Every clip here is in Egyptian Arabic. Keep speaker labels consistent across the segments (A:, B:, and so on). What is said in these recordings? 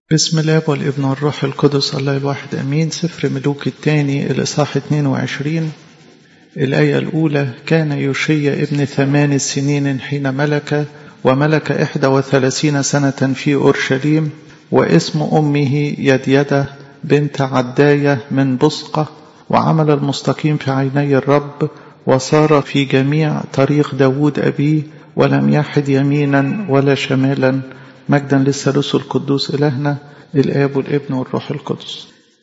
A: بسم الله والابن والروح القدس الله الواحد أمين سفر ملوك الثاني الإصحاح 22 الآية الأولى كان يوشي ابن ثمان سنين حين ملك وملك إحدى وثلاثين سنة في أورشليم واسم أمه يديدة بنت عداية من بصقة وعمل المستقيم في عيني الرب وصار في جميع طريق داود أبيه ولم يحد يمينا ولا شمالا مجدا للثالوث القدوس إلهنا الآب والابن والروح القدس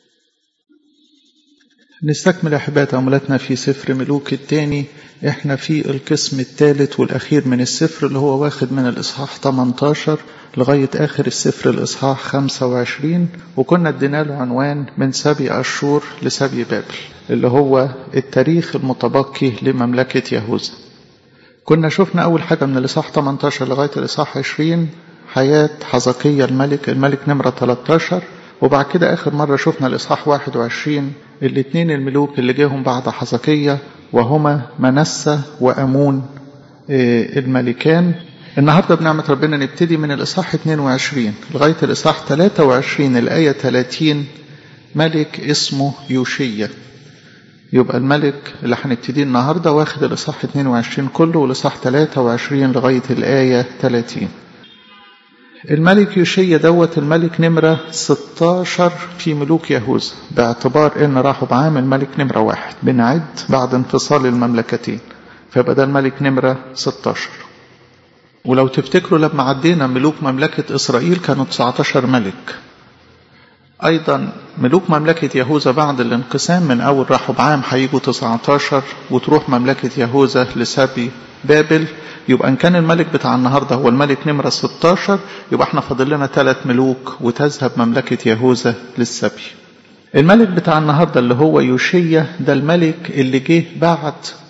A: نستكمل أحباء تأملاتنا في سفر ملوك الثاني احنا في القسم الثالث والأخير من السفر اللي هو واخد من الإصحاح 18 لغاية آخر السفر الإصحاح 25 وكنا ادينا له عنوان من سبي أشور لسبي بابل اللي هو التاريخ المتبقي لمملكة يهوذا كنا شفنا أول حاجة من الإصحاح 18 لغاية الإصحاح 20 حياة حزقية الملك الملك نمرة 13 وبعد كده آخر مرة شفنا الإصحاح 21 الاثنين الملوك اللي جاهم بعد حزقية وهما منسى وأمون الملكان النهاردة بنعمة ربنا نبتدي من الإصحاح 22 لغاية الإصحاح 23 الآية 30 ملك اسمه يوشية يبقى الملك اللي هنبتديه النهاردة واخد الإصحاح 22 كله والإصحاح 23 لغاية الآية 30 الملك يوشيا دوت الملك نمرة 16 في ملوك يهوذا باعتبار ان راحوا بعام الملك نمرة واحد بنعد بعد انفصال المملكتين فيبقى ده الملك نمرة 16 ولو تفتكروا لما عدينا ملوك مملكة إسرائيل كانوا 19 ملك أيضا ملوك مملكة يهوذا بعد الانقسام من أول راحوا بعام هيجوا 19 وتروح مملكة يهوذا لسبي بابل يبقى إن كان الملك بتاع النهاردة هو الملك نمرة 16 يبقى احنا فاضل لنا ثلاث ملوك وتذهب مملكة يهوذا للسبي الملك بتاع النهاردة اللي هو يوشية ده الملك اللي جه بعد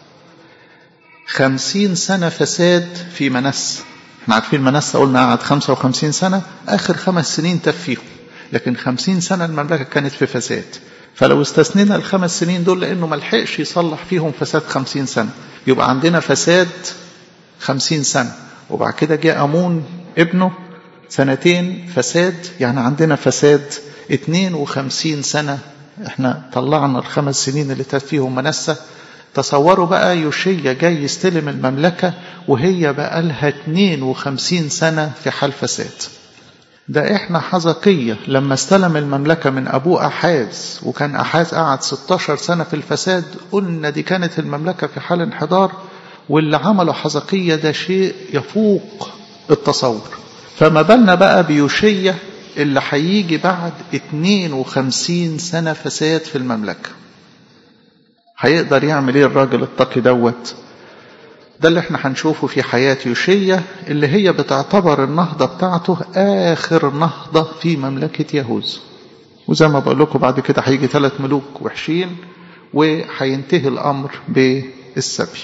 A: خمسين سنة فساد في منسى احنا عارفين منسى قلنا قعد خمسة وخمسين سنة آخر خمس سنين تف فيهم لكن خمسين سنة المملكة كانت في فساد فلو استثنينا الخمس سنين دول لأنه ملحقش يصلح فيهم فساد خمسين سنة يبقى عندنا فساد خمسين سنة وبعد كده جاء أمون ابنه سنتين فساد يعني عندنا فساد اتنين وخمسين سنة احنا طلعنا الخمس سنين اللي تات فيهم منسى تصوروا بقى يوشيا جاي يستلم المملكة وهي بقى لها 52 سنة في حال فساد ده احنا حزقية لما استلم المملكة من ابوه احاز وكان احاز قعد 16 سنة في الفساد قلنا دي كانت المملكة في حال انحدار واللي عمله حزقية ده شيء يفوق التصور فما بالنا بقى بيوشية اللي هيجي بعد 52 سنة فساد في المملكة هيقدر يعمل ايه الراجل التقي دوت ده اللي احنا هنشوفه في حياة يوشية اللي هي بتعتبر النهضة بتاعته آخر نهضة في مملكة يهوذا وزي ما بقول لكم بعد كده هيجي ثلاث ملوك وحشين وهينتهي الأمر بالسبي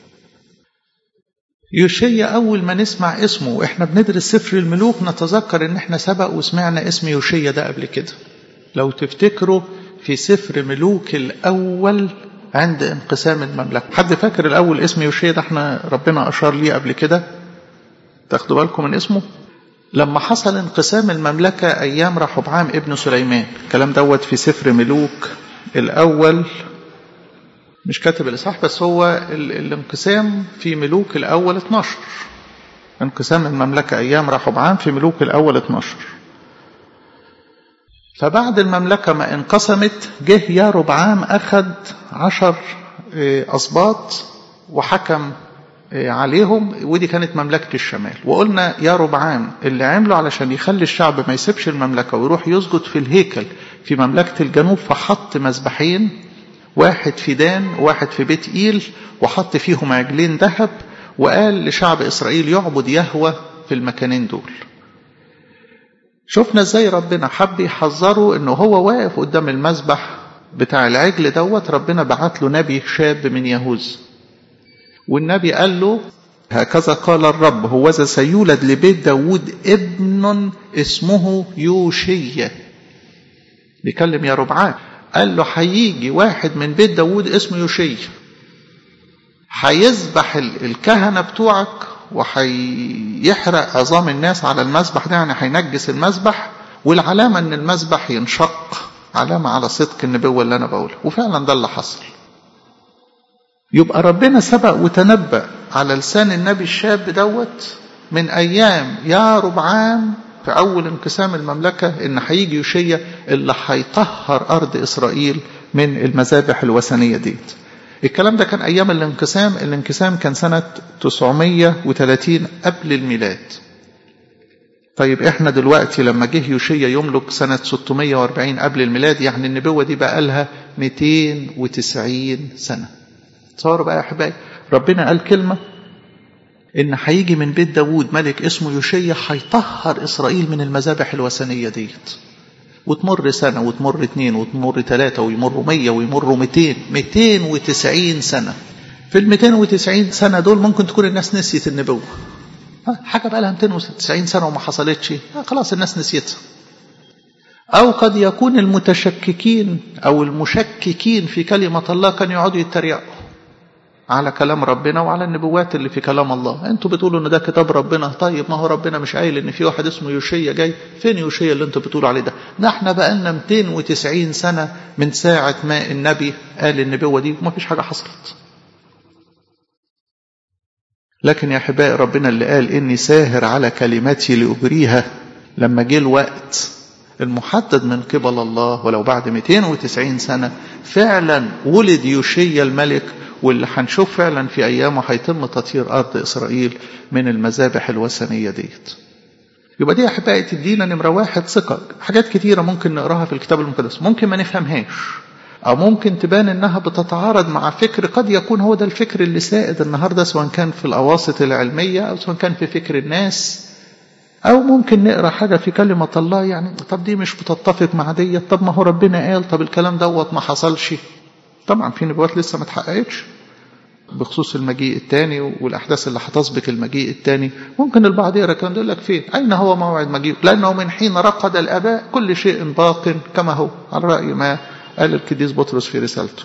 A: يوشيا أول ما نسمع اسمه وإحنا بندرس سفر الملوك نتذكر إن إحنا سبق وسمعنا اسم يوشيا ده قبل كده لو تفتكروا في سفر ملوك الأول عند انقسام المملكة حد فاكر الأول اسم يوشيا ده احنا ربنا أشار ليه قبل كده تاخدوا بالكم من اسمه لما حصل انقسام المملكة أيام رحبعام ابن سليمان الكلام دوت في سفر ملوك الأول مش كاتب الإصحاح بس هو الانقسام في ملوك الأول 12 انقسام المملكة أيام رحبعام في ملوك الأول 12 فبعد المملكة ما انقسمت جه يا ربعام أخذ عشر أسباط وحكم عليهم ودي كانت مملكة الشمال وقلنا يا ربعام اللي عمله علشان يخلي الشعب ما يسيبش المملكة ويروح يسجد في الهيكل في مملكة الجنوب فحط مذبحين واحد في دان وواحد في بيت إيل وحط فيهم عجلين ذهب وقال لشعب إسرائيل يعبد يهوى في المكانين دول شفنا ازاي ربنا حب يحذره انه هو واقف قدام المذبح بتاع العجل دوت ربنا بعت له نبي شاب من يهوذا والنبي قال له هكذا قال الرب هوذا سيولد لبيت داود ابن اسمه يوشية بيكلم يا ربعان قال له هيجي واحد من بيت داود اسمه يوشية هيذبح الكهنة بتوعك وهيحرق عظام الناس على المذبح ده يعني هينجس المذبح والعلامة ان المذبح ينشق علامة على صدق النبوة اللي انا بقولها وفعلا ده اللي حصل يبقى ربنا سبق وتنبأ على لسان النبي الشاب دوت من ايام يا ربعام في اول انقسام المملكة ان هيجي يوشيا اللي هيطهر ارض اسرائيل من المذابح الوثنية ديت الكلام ده كان ايام الانقسام الانقسام كان سنة 930 قبل الميلاد طيب احنا دلوقتي لما جه يوشيا يملك سنة 640 قبل الميلاد يعني النبوة دي بقى لها 290 سنة تصوروا بقى يا احبائي ربنا قال كلمة ان هيجي من بيت داوود ملك اسمه يوشيا هيطهر اسرائيل من المذابح الوثنية ديت وتمر سنة وتمر اتنين وتمر تلاتة ويمروا مية ويمروا ميتين ميتين وتسعين سنة في الميتين وتسعين سنة دول ممكن تكون الناس نسيت النبوة حاجة بقى لها 290 سنة وما حصلتش خلاص الناس نسيتها أو قد يكون المتشككين أو المشككين في كلمة الله كانوا يقعدوا يتريقوا على كلام ربنا وعلى النبوات اللي في كلام الله انتوا بتقولوا ان ده كتاب ربنا طيب ما هو ربنا مش قايل ان في واحد اسمه يوشيا جاي فين يوشيا اللي انتوا بتقولوا عليه ده ده احنا بقالنا 290 سنة من ساعة ما النبي قال النبوة دي وما فيش حاجة حصلت لكن يا احبائي ربنا اللي قال اني ساهر على كلماتي لاجريها لما جه الوقت المحدد من قبل الله ولو بعد 290 سنة فعلا ولد يوشيا الملك واللي هنشوف فعلا في أيامه هيتم تطهير أرض إسرائيل من المذابح الوثنية ديت يبقى دي يا أحبائي تدينا نمرة واحد ثقة حاجات كتيرة ممكن نقراها في الكتاب المقدس ممكن ما نفهمهاش أو ممكن تبان إنها بتتعارض مع فكر قد يكون هو ده الفكر اللي سائد النهاردة سواء كان في الأواسط العلمية أو سواء كان في فكر الناس أو ممكن نقرأ حاجة في كلمة الله يعني طب دي مش بتتفق مع دي طب ما هو ربنا قال طب الكلام دوت ما حصلش طبعا في نبوات لسه ما اتحققتش بخصوص المجيء الثاني والأحداث اللي هتسبق المجيء الثاني ممكن البعض يقرأ كان يقول لك فين أين هو موعد مجيء لأنه من حين رقد الآباء كل شيء باق كما هو على رأي ما قال القديس بطرس في رسالته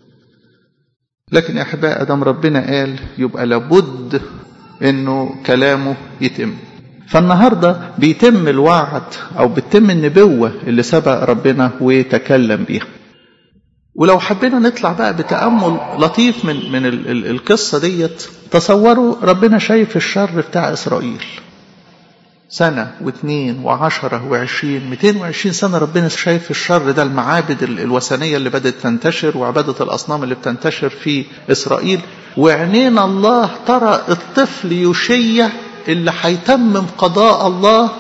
A: لكن يا أحباء أدم ربنا قال يبقى لابد أنه كلامه يتم فالنهاردة بيتم الوعد أو بتتم النبوة اللي سبق ربنا وتكلم بيها ولو حبينا نطلع بقى بتأمل لطيف من من ال ال القصة ديت تصوروا ربنا شايف الشر بتاع إسرائيل سنة واثنين وعشرة وعشرين ميتين وعشرين سنة ربنا شايف الشر ده المعابد الوثنية اللي بدأت تنتشر وعبادة الأصنام اللي بتنتشر في إسرائيل وعينين الله ترى الطفل يوشيا اللي هيتمم قضاء الله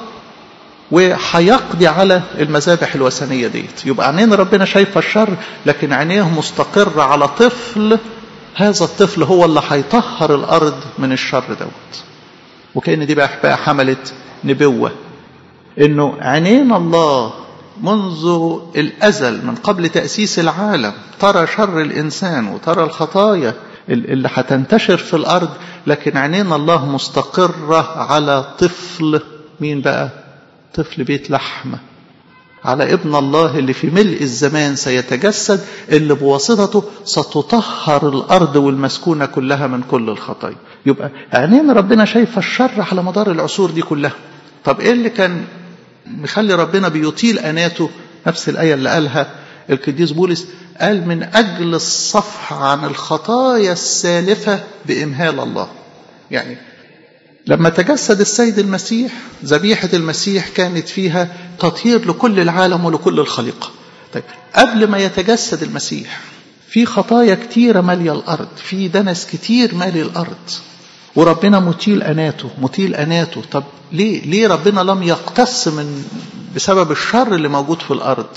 A: وهيقضي على المذابح الوثنيه ديت يبقى عينين ربنا شايفه الشر لكن عينيه مستقره على طفل هذا الطفل هو اللي هيطهر الارض من الشر دوت وكأن دي بقى احباء حملت نبوه انه عينين الله منذ الازل من قبل تاسيس العالم ترى شر الانسان وترى الخطايا اللي هتنتشر في الارض لكن عينين الله مستقره على طفل مين بقى طفل بيت لحمة على ابن الله اللي في ملء الزمان سيتجسد اللي بواسطته ستطهر الأرض والمسكونة كلها من كل الخطايا يبقى عينين ربنا شايفة الشر على مدار العصور دي كلها طب ايه اللي كان مخلي ربنا بيطيل أناته نفس الآية اللي قالها القديس بولس قال من أجل الصفح عن الخطايا السالفة بإمهال الله يعني لما تجسد السيد المسيح ذبيحة المسيح كانت فيها تطهير لكل العالم ولكل الخليقة طيب قبل ما يتجسد المسيح في خطايا كتيرة مالية الأرض في دنس كتير مالي الأرض وربنا مطيل أناته مطيل أناته طب ليه ليه ربنا لم يقتص من بسبب الشر اللي موجود في الأرض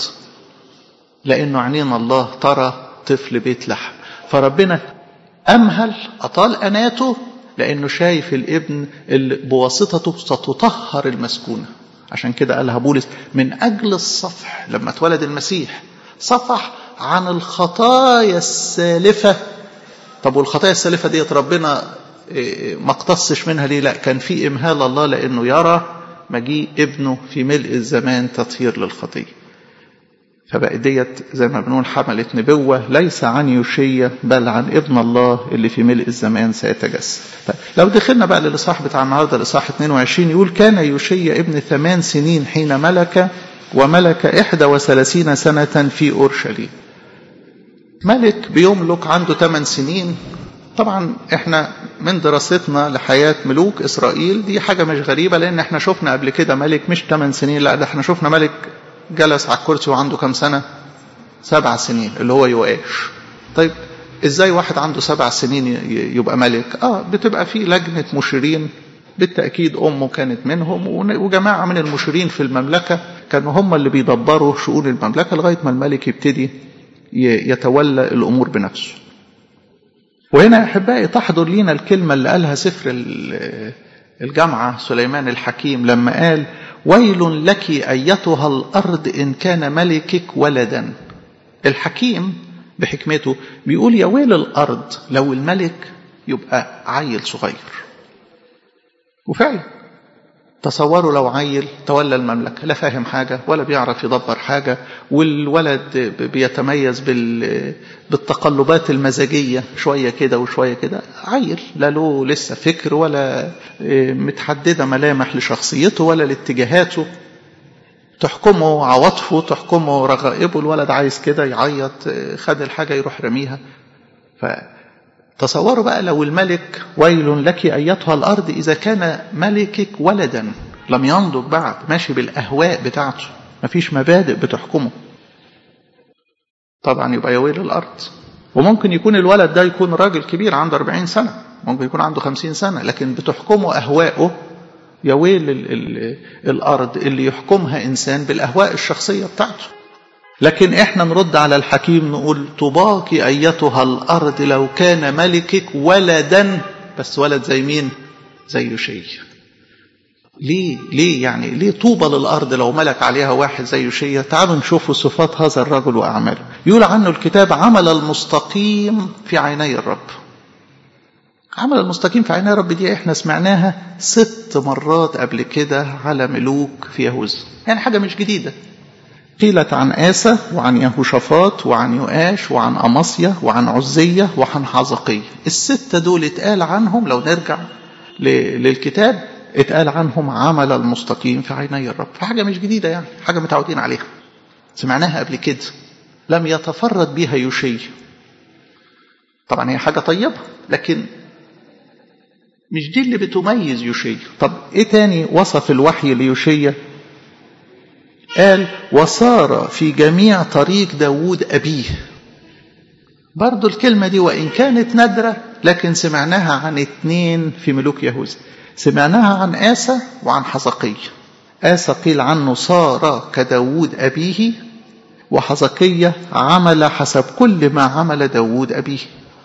A: لأنه عينين الله ترى طفل بيت لحم فربنا أمهل أطال أناته لأنه شايف الابن اللي بواسطته ستطهر المسكونة عشان كده قالها بولس من أجل الصفح لما اتولد المسيح صفح عن الخطايا السالفة طب والخطايا السالفة ديت ربنا ما اقتصش منها ليه لا كان في إمهال الله لأنه يرى مجيء ابنه في ملء الزمان تطهير للخطيه فبقى ديت زي ما بنقول حملت نبوة ليس عن يوشيا بل عن ابن الله اللي في ملء الزمان سيتجسد طيب لو دخلنا بقى للإصحاح بتاع النهاردة الإصحاح 22 يقول كان يوشيا ابن ثمان سنين حين ملك وملك إحدى وثلاثين سنة في أورشليم ملك بيملك عنده 8 سنين طبعا احنا من دراستنا لحياة ملوك إسرائيل دي حاجة مش غريبة لأن احنا شفنا قبل كده ملك مش 8 سنين لا ده احنا شفنا ملك جلس على الكرسي وعنده كام سنة سبع سنين اللي هو يؤاش طيب ازاي واحد عنده سبع سنين يبقى ملك اه بتبقى في لجنة مشيرين بالتأكيد أمه كانت منهم وجماعة من المشيرين في المملكة كانوا هم اللي بيدبروا شؤون المملكة لغاية ما الملك يبتدي يتولى الأمور بنفسه وهنا يا أحبائي تحضر لينا الكلمة اللي قالها سفر الجامعة سليمان الحكيم لما قال ويل لك أيتها الأرض إن كان ملكك ولدا الحكيم بحكمته بيقول يا ويل الأرض لو الملك يبقى عيل صغير وفعلا تصوروا لو عيل تولى المملكة لا فاهم حاجة ولا بيعرف يدبر حاجة والولد بيتميز بالتقلبات المزاجية شوية كده وشوية كده عيل لا له لسه فكر ولا متحددة ملامح لشخصيته ولا لاتجاهاته تحكمه عواطفه تحكمه رغائبه الولد عايز كده يعيط خد الحاجة يروح رميها فتصوروا بقى لو الملك ويل لك أيتها الأرض إذا كان ملكك ولدا لم ينضج بعد ماشي بالأهواء بتاعته مفيش مبادئ بتحكمه طبعا يبقى يا ويل الأرض وممكن يكون الولد ده يكون راجل كبير عنده 40 سنة ممكن يكون عنده 50 سنة لكن بتحكمه أهواءه يا ويل ال ال الأرض اللي يحكمها إنسان بالأهواء الشخصية بتاعته لكن إحنا نرد على الحكيم نقول طباك أيتها الأرض لو كان ملكك ولدا بس ولد زي مين زي يشي ليه ليه يعني ليه طوبى للأرض لو ملك عليها واحد زي يشية تعالوا نشوفوا صفات هذا الرجل وأعماله يقول عنه الكتاب عمل المستقيم في عيني الرب عمل المستقيم في عيني الرب دي احنا سمعناها ست مرات قبل كده على ملوك في يهوذا يعني حاجة مش جديدة قيلت عن آسى وعن يهوشافاط وعن يؤاش وعن أمصية وعن عزية وعن حزقية الستة دول اتقال عنهم لو نرجع للكتاب اتقال عنهم عمل المستقيم في عيني الرب فحاجة مش جديدة يعني حاجة متعودين عليها سمعناها قبل كده لم يتفرد بها يشي طبعا هي حاجة طيبة لكن مش دي اللي بتميز يوشيا طب ايه تاني وصف الوحي ليوشيا قال وصار في جميع طريق داوود أبيه برضو الكلمة دي وإن كانت نادرة لكن سمعناها عن اتنين في ملوك يهوذا سمعناها عن آسى وعن حزقية آسى قيل عنه صار كداوود أبيه وحزقية عمل حسب كل ما عمل داوود أبيه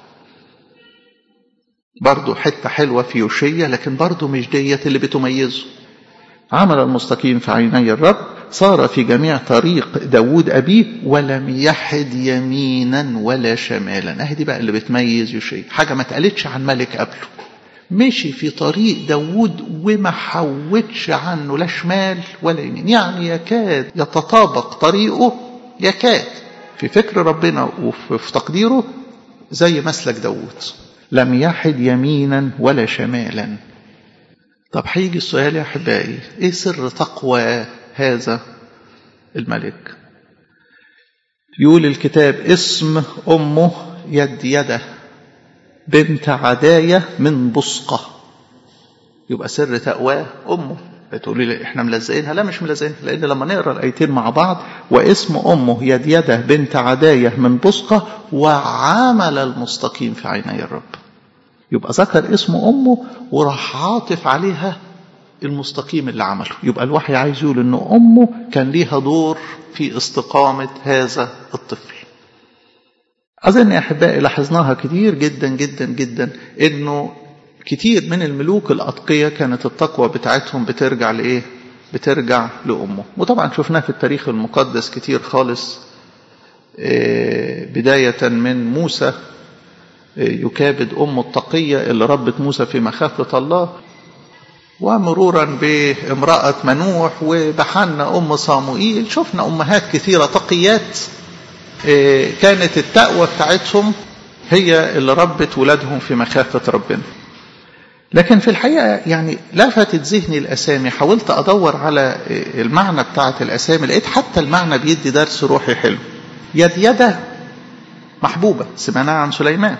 A: برضه حتة حلوة في يوشية لكن برضه مش ديت اللي بتميزه عمل المستقيم في عيني الرب صار في جميع طريق داود أبيه ولم يحد يمينا ولا شمالا اهي دي بقى اللي بتميز يوشية حاجة ما اتقالتش عن ملك قبله مشي في طريق داود وما حودش عنه لا شمال ولا يمين يعني يكاد يتطابق طريقه يكاد في فكر ربنا وفي تقديره زي مسلك داود لم يحد يمينا ولا شمالا طب هيجي السؤال يا احبائي ايه سر تقوى هذا الملك يقول الكتاب اسم امه يد يده بنت عداية من بصقة يبقى سر تقواه امه تقولي لي احنا ملزقينها لا مش ملزقينها لان لما نقرا الايتين مع بعض واسم امه يد يده بنت عداية من بصقة وعمل المستقيم في عيني الرب يبقى ذكر اسم امه وراح عاطف عليها المستقيم اللي عمله يبقى الوحي عايز يقول ان امه كان ليها دور في استقامة هذا الطفل أظن يا أحبائي لاحظناها كتير جدا جدا جدا إنه كتير من الملوك الأتقية كانت التقوى بتاعتهم بترجع لإيه؟ بترجع لأمه وطبعا شفناه في التاريخ المقدس كتير خالص بداية من موسى يكابد أمه التقية اللي ربت موسى في مخافة الله ومرورا بامرأة منوح وبحنا أم صاموئيل شفنا أمهات كثيرة تقيات كانت التقوى بتاعتهم هي اللي ربت ولادهم في مخافة ربنا لكن في الحقيقة يعني لفتت ذهني الأسامي حاولت أدور على المعنى بتاعة الأسامي لقيت حتى المعنى بيدي درس روحي حلو يد يده محبوبة سمعناها عن سليمان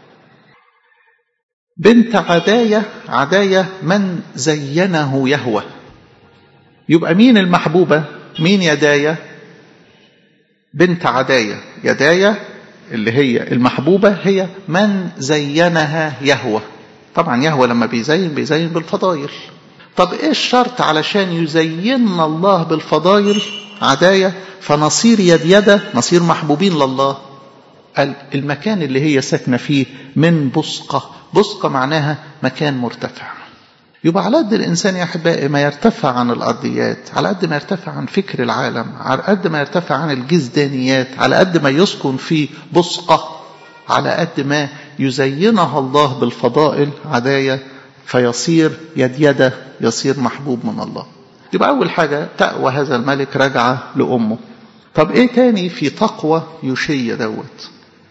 A: بنت عداية عداية من زينه يهوى يبقى مين المحبوبة مين يداية بنت عداية يداية اللي هي المحبوبة هي من زينها يهوى طبعا يهوى لما بيزين بيزين بالفضايل طب ايه الشرط علشان يزيننا الله بالفضايل عداية فنصير يد يده نصير محبوبين لله قال المكان اللي هي ساكنة فيه من بصقة بصقة معناها مكان مرتفع يبقى على قد الإنسان يا أحبائي ما يرتفع عن الأرضيات على قد ما يرتفع عن فكر العالم على قد ما يرتفع عن الجزدانيات على قد ما يسكن في بصقة على قد ما يزينها الله بالفضائل عداية فيصير يد يده يصير محبوب من الله يبقى أول حاجة تقوى هذا الملك راجعة لأمه طب إيه تاني في تقوى يشية دوت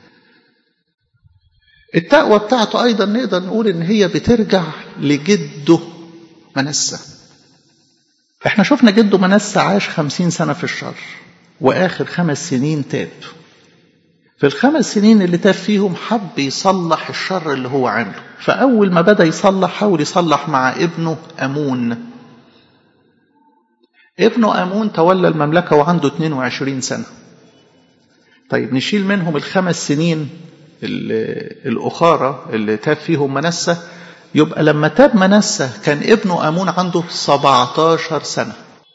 A: التقوى بتاعته أيضا نقدر نقول إن هي بترجع لجده منسى احنا شفنا جده منسى عاش خمسين سنة في الشر وآخر خمس سنين تاب في الخمس سنين اللي تاب فيهم حب يصلح الشر اللي هو عمله فأول ما بدأ يصلح حاول يصلح مع ابنه أمون ابنه أمون تولى المملكة وعنده 22 سنة طيب نشيل منهم الخمس سنين الأخارة اللي تاب فيهم منسى يبقى لما تاب منسى كان ابنه أمون عنده 17 سنة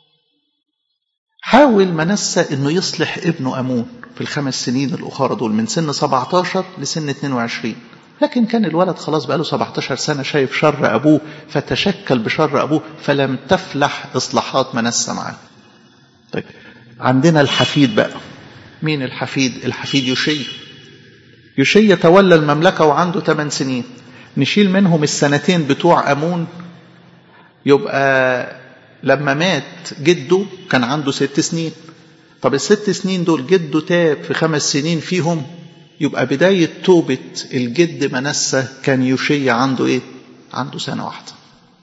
A: حاول منسى انه يصلح ابنه امون في الخمس سنين الاخرى دول من سن 17 لسن 22 لكن كان الولد خلاص بقاله 17 سنة شايف شر أبوه فتشكل بشر أبوه فلم تفلح إصلاحات منسى معاه طيب عندنا الحفيد بقى مين الحفيد الحفيد يشي يشي تولى المملكة وعنده 8 سنين نشيل منهم السنتين بتوع أمون يبقى لما مات جده كان عنده ست سنين طب الست سنين دول جده تاب في خمس سنين فيهم يبقى بداية توبة الجد منسى كان يشي عنده ايه عنده سنة واحدة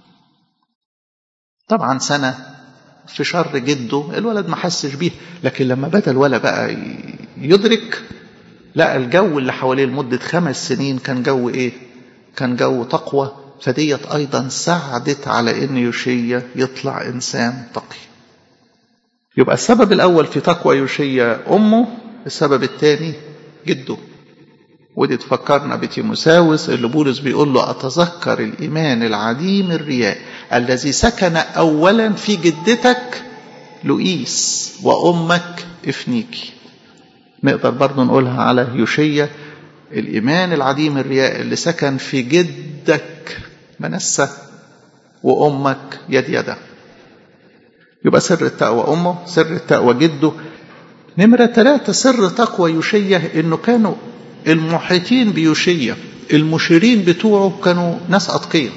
A: طبعا سنة في شر جده الولد ما حسش بيه لكن لما بدا الولد بقى يدرك لا الجو اللي حواليه لمدة خمس سنين كان جو ايه كان جو تقوى فديت أيضا ساعدت على أن يوشيا يطلع إنسان تقي يبقى السبب الأول في تقوى يوشيا أمه السبب الثاني جده ودي تفكرنا بتيموساوس اللي بولس بيقول له أتذكر الإيمان العديم الرياء الذي سكن أولا في جدتك لؤيس وأمك إفنيكي نقدر برضه نقولها على يوشيا الإيمان العديم الرياء اللي سكن في جدك منسى وأمك يد يده يبقى سر التقوى أمه سر التقوى جده نمرة ثلاثة سر تقوى يوشية إنه كانوا المحيطين بيوشية المشيرين بتوعه كانوا ناس أتقياء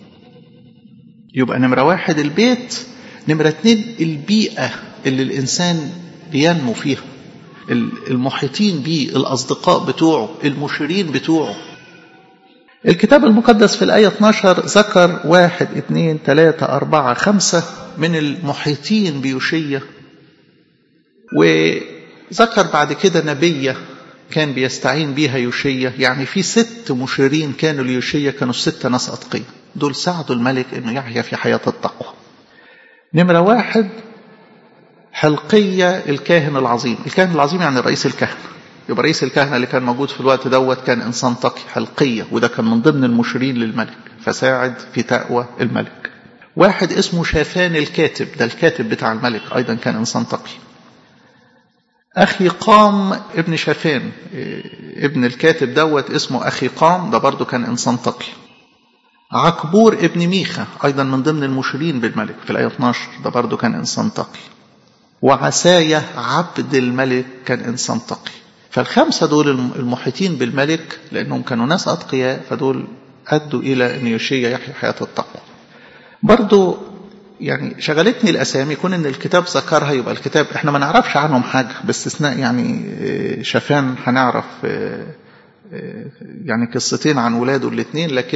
A: يبقى نمرة واحد البيت نمرة اتنين البيئة اللي الإنسان بينمو فيها المحيطين بيه الأصدقاء بتوعه المشيرين بتوعه الكتاب المقدس في الآية 12 ذكر واحد اثنين ثلاثة أربعة خمسة من المحيطين بيوشية وذكر بعد كده نبية كان بيستعين بيها يوشية يعني في ست مشيرين كانوا ليوشية كانوا الستة ناس أتقياء دول ساعدوا الملك أنه يحيا في حياة التقوى نمرة واحد حلقية الكاهن العظيم الكاهن العظيم يعني رئيس الكهنة يبقى رئيس الكهنة اللي كان موجود في الوقت دوت كان إنسان تقي حلقية وده كان من ضمن المشيرين للملك فساعد في تقوى الملك واحد اسمه شافان الكاتب ده الكاتب بتاع الملك أيضا كان إنسان تقي أخي قام ابن شافان ابن الكاتب دوت اسمه أخي قام ده برضه كان إنسان تقي عكبور ابن ميخا أيضا من ضمن المشيرين بالملك في الآية 12 ده برضه كان إنسان تقي وعساية عبد الملك كان إنسان تقي فالخمسة دول المحيطين بالملك لأنهم كانوا ناس أتقياء فدول أدوا إلى أن يوشيا يحيى حياة التقوى برضو يعني شغلتني الأسامي كون أن الكتاب ذكرها يبقى الكتاب إحنا ما نعرفش عنهم حاجة باستثناء يعني شافان هنعرف يعني قصتين عن ولاده الاثنين لكن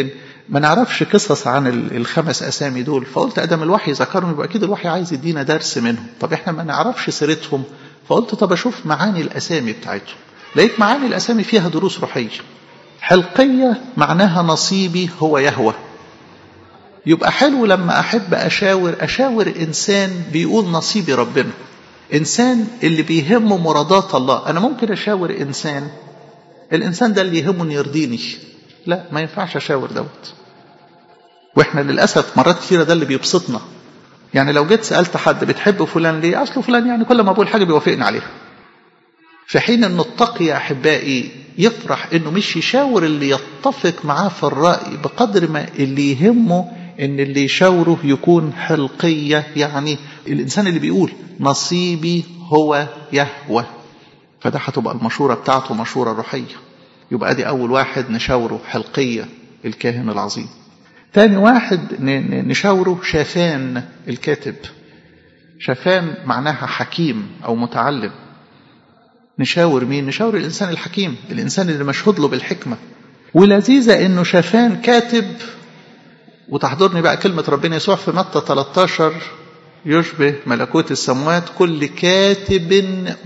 A: ما نعرفش قصص عن الخمس أسامي دول فقلت أدم الوحي ذكرهم يبقى أكيد الوحي عايز يدينا درس منهم طب إحنا ما نعرفش سيرتهم فقلت طب أشوف معاني الأسامي بتاعتهم لقيت معاني الأسامي فيها دروس روحية حلقية معناها نصيبي هو يهوى يبقى حلو لما أحب أشاور أشاور إنسان بيقول نصيبي ربنا إنسان اللي بيهمه مرادات الله أنا ممكن أشاور إنسان الإنسان ده اللي يهمه إن يرضيني لا ما ينفعش أشاور دوت وإحنا للأسف مرات كثيرة ده اللي بيبسطنا يعني لو جيت سألت حد بتحب فلان ليه أصله فلان يعني كل ما بقول حاجة بيوافقني عليها في حين أن التقي يا أحبائي يفرح أنه مش يشاور اللي يتفق معاه في الرأي بقدر ما اللي يهمه ان اللي يشاوره يكون حلقية يعني الانسان اللي بيقول نصيبي هو يهوى فده هتبقى المشورة بتاعته مشورة روحية يبقى دي اول واحد نشاوره حلقية الكاهن العظيم تاني واحد نشاوره شافان الكاتب شافان معناها حكيم او متعلم نشاور مين نشاور الانسان الحكيم الانسان اللي مشهود له بالحكمة ولذيذة انه شافان كاتب وتحضرني بقى كلمة ربنا يسوع في متى 13 يشبه ملكوت السماوات كل كاتب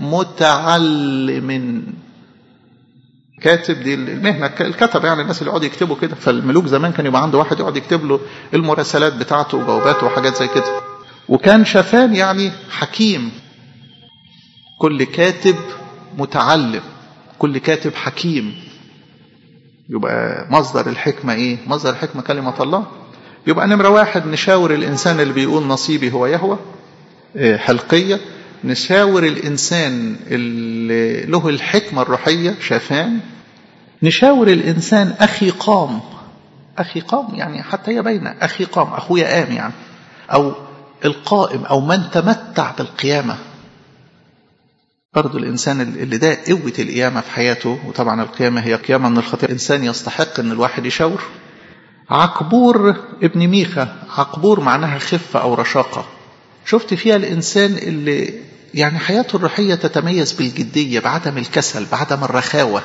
A: متعلم كاتب دي المهنة الكتب يعني الناس اللي يقعدوا يكتبوا كده فالملوك زمان كان يبقى عنده واحد يقعد يكتب له المراسلات بتاعته وجواباته وحاجات زي كده وكان شافان يعني حكيم كل كاتب متعلم كل كاتب حكيم يبقى مصدر الحكمة ايه مصدر الحكمة كلمة الله يبقى نمرة واحد نشاور الإنسان اللي بيقول نصيبي هو يهوى حلقية نشاور الإنسان اللي له الحكمة الروحية شافان نشاور الإنسان أخي قام أخي قام يعني حتى هي باينة أخي قام أخويا قام يعني أو القائم أو من تمتع بالقيامة برضو الإنسان اللي ده قوة القيامة في حياته وطبعا القيامة هي قيامة من الخطيئة الإنسان يستحق أن الواحد يشاور عقبور ابن ميخا عقبور معناها خفة أو رشاقة شفت فيها الإنسان اللي يعني حياته الروحية تتميز بالجدية بعدم الكسل بعدم الرخاوة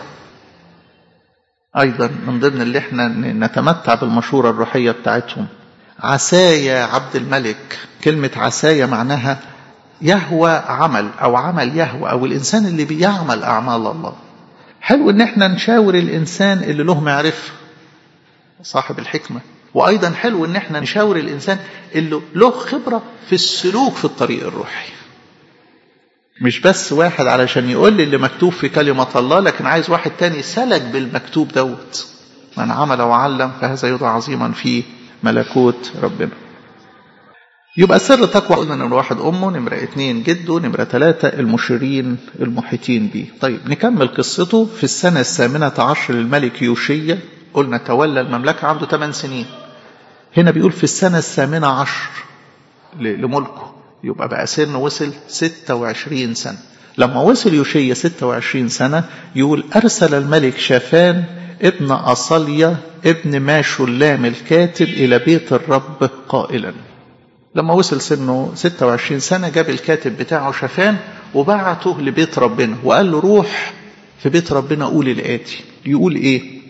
A: أيضا من ضمن اللي احنا نتمتع بالمشورة الروحية بتاعتهم عسايا عبد الملك كلمة عسايا معناها يهوى عمل أو عمل يهوى أو الإنسان اللي بيعمل أعمال الله حلو إن احنا نشاور الإنسان اللي له معرفة صاحب الحكمة وأيضا حلو إن احنا نشاور الإنسان اللي له خبرة في السلوك في الطريق الروحي مش بس واحد علشان يقول لي اللي مكتوب في كلمة الله لكن عايز واحد تاني سلك بالمكتوب دوت من عمل وعلم فهذا يضع عظيما في ملكوت ربنا يبقى سر تقوى قلنا نمرة واحد أمه نمرة اتنين جده نمرة ثلاثة المشيرين المحيطين بيه طيب نكمل قصته في السنة الثامنة عشر للملك يوشية قلنا تولى المملكة عنده 8 سنين هنا بيقول في السنة الثامنة عشر لملكه يبقى بقى سنه وصل 26 سنة لما وصل يوشية 26 سنة يقول أرسل الملك شافان ابن أصليا ابن ماشولام الكاتب إلى بيت الرب قائلا لما وصل سنه 26 سنة جاب الكاتب بتاعه شافان وبعته لبيت ربنا وقال له روح في بيت ربنا قول الآتي يقول إيه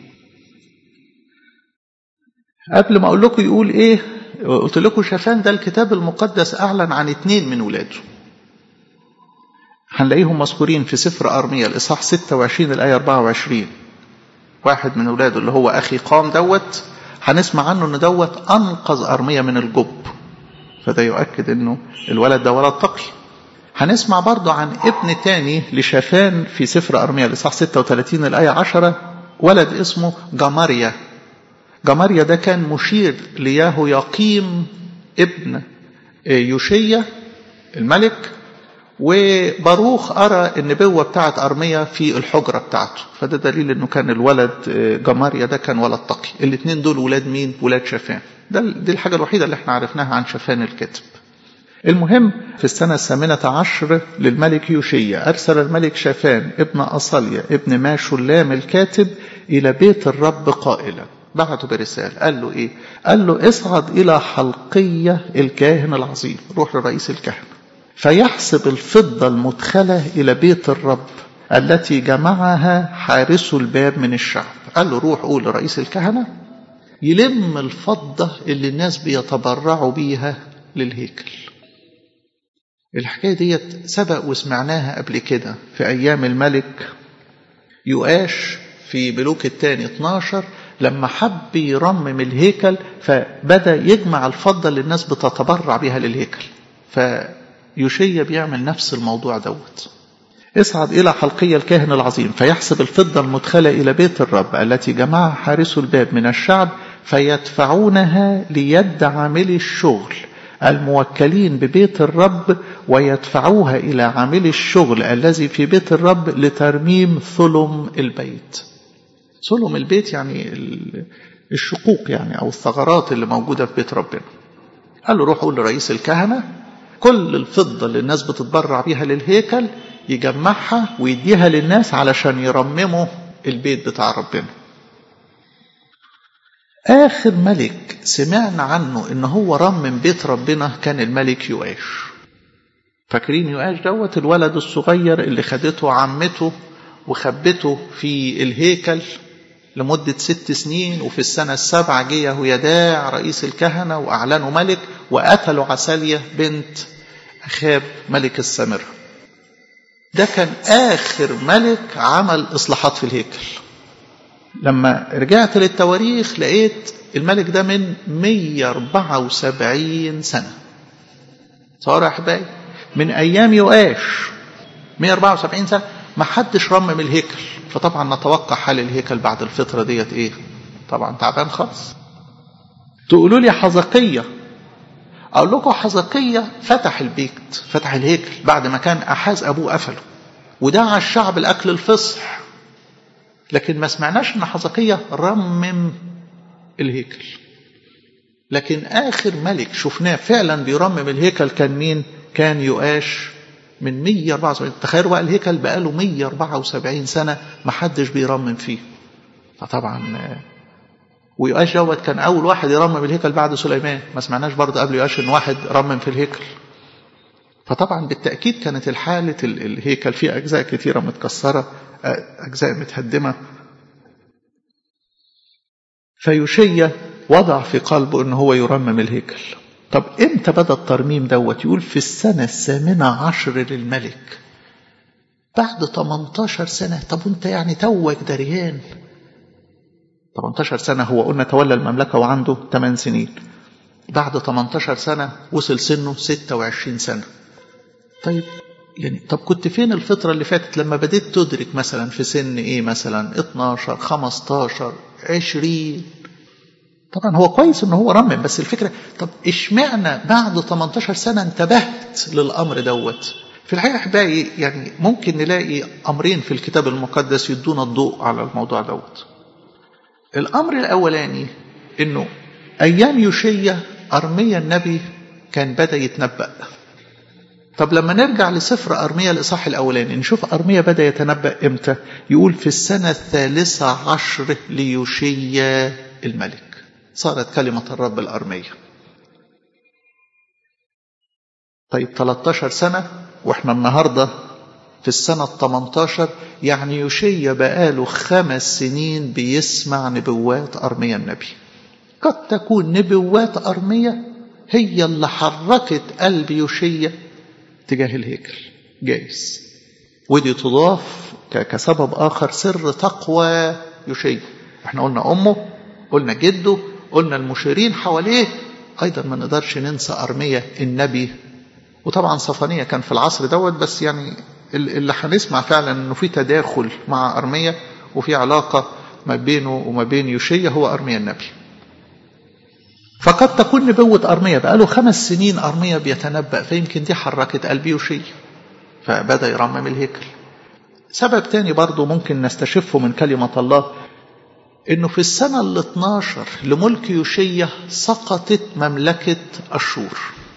A: قبل ما أقول لكم يقول إيه قلت لكم شافان ده الكتاب المقدس أعلن عن اتنين من ولاده هنلاقيهم مذكورين في سفر أرمية الإصحاح 26 الآية 24 واحد من ولاده اللي هو أخي قام دوت هنسمع عنه إن دوت أنقذ أرمية من الجب فده يؤكد إنه الولد ده ولد تقي هنسمع برضه عن ابن تاني لشافان في سفر أرمية الإصحاح 36 الآية 10 ولد اسمه جماريا جماريا ده كان مشير لياهو يقيم ابن يوشية الملك وباروخ أرى النبوة بتاعت أرمية في الحجرة بتاعته فده دليل أنه كان الولد جماريا ده كان ولد تقي الاثنين دول ولاد مين؟ ولاد شافان ده دي الحاجة الوحيدة اللي احنا عرفناها عن شافان الكاتب المهم في السنة الثامنة عشر للملك يوشية أرسل الملك شافان ابن أصليا ابن ماشولام الكاتب إلى بيت الرب قائلا بعته برسالة قال له إيه قال له اصعد إلى حلقية الكاهن العظيم روح لرئيس الكهنة فيحسب الفضة المدخلة إلى بيت الرب التي جمعها حارس الباب من الشعب قال له روح قول لرئيس الكهنة يلم الفضة اللي الناس بيتبرعوا بيها للهيكل الحكاية ديت سبق وسمعناها قبل كده في أيام الملك يؤاش في ملوك الثاني 12 لما حب يرمم الهيكل فبدأ يجمع الفضة اللي الناس بتتبرع بها للهيكل فيوشيا بيعمل نفس الموضوع دوت اصعد إلى حلقي الكاهن العظيم فيحسب الفضة المدخلة إلى بيت الرب التي جمعها حارس الباب من الشعب فيدفعونها ليد عاملي الشغل الموكلين ببيت الرب ويدفعوها إلى عامل الشغل الذي في بيت الرب لترميم ثلم البيت ثلم البيت يعني الشقوق يعني أو الثغرات اللي موجودة في بيت ربنا قال له روح قول لرئيس الكهنة كل الفضة اللي الناس بتتبرع بيها للهيكل يجمعها ويديها للناس علشان يرمموا البيت بتاع ربنا آخر ملك سمعنا عنه إن هو رمم بيت ربنا كان الملك يؤاش فاكرين يؤاش دوت الولد الصغير اللي خدته عمته وخبته في الهيكل لمدة ست سنين وفي السنة السابعة جه يهويداع رئيس الكهنة وأعلنوا ملك وقتلوا عسالية بنت أخاب ملك السامرة ده كان آخر ملك عمل إصلاحات في الهيكل لما رجعت للتواريخ لقيت الملك ده من 174 سنة صار يا أحبائي من أيام يؤاش 174 سنة ما حدش رمم الهيكل فطبعا نتوقع حال الهيكل بعد الفترة ديت ايه طبعا تعبان خالص تقولوا لي حزقية اقول لكم حزقية فتح البيت فتح الهيكل بعد ما كان احاز ابوه قفله ودعا الشعب الاكل الفصح لكن ما سمعناش ان حزقية رمم الهيكل لكن اخر ملك شفناه فعلا بيرمم الهيكل كان مين كان يؤاش من 174 تخيلوا بقى الهيكل بقاله 174 سنة ما حدش بيرمم فيه فطبعا ويؤاش دوت كان أول واحد يرمم الهيكل بعد سليمان ما سمعناش برضه قبل يؤاش إن واحد رمم في الهيكل فطبعا بالتأكيد كانت الحالة الهيكل فيه أجزاء كثيرة متكسرة أجزاء متهدمة فيوشيا وضع في قلبه أنه هو يرمم الهيكل طب امتى بدا الترميم دوت يقول في السنة الثامنة عشر للملك بعد 18 سنة طب انت يعني توك دريان 18 سنة هو قلنا تولى المملكة وعنده 8 سنين بعد 18 سنة وصل سنه 26 سنة طيب يعني طب كنت فين الفترة اللي فاتت لما بديت تدرك مثلا في سن ايه مثلا 12 15 20 طبعا هو كويس ان هو رمم بس الفكره طب اشمعنى بعد 18 سنه انتبهت للامر دوت في الحقيقه احبائي يعني ممكن نلاقي امرين في الكتاب المقدس يدونا الضوء على الموضوع دوت الامر الاولاني انه ايام يوشيا ارميا النبي كان بدا يتنبأ طب لما نرجع لسفر أرميا الإصحاح الأولاني نشوف أرميا بدأ يتنبأ إمتى يقول في السنة الثالثة عشر ليوشيا الملك صارت كلمة الرب الأرمية طيب 13 سنة وإحنا النهاردة في السنة 18 يعني يوشيا بقاله خمس سنين بيسمع نبوات أرميا النبي قد تكون نبوات أرميا هي اللي حركت قلب يوشيا تجاه الهيكل جايز ودي تضاف كسبب آخر سر تقوى يوشيا احنا قلنا أمه قلنا جده قلنا المشيرين حواليه أيضا ما نقدرش ننسى أرمية النبي وطبعا صفانية كان في العصر دوت بس يعني اللي هنسمع فعلا انه في تداخل مع أرمية وفي علاقة ما بينه وما بين يوشيا هو أرمية النبي فقد تكون نبوة أرمية بقاله خمس سنين أرمية بيتنبأ فيمكن دي حركت قلب يوشيا فبدأ يرمم الهيكل سبب تاني برضه ممكن نستشفه من كلمة الله انه في السنة ال 12 لملك يوشية سقطت مملكة أشور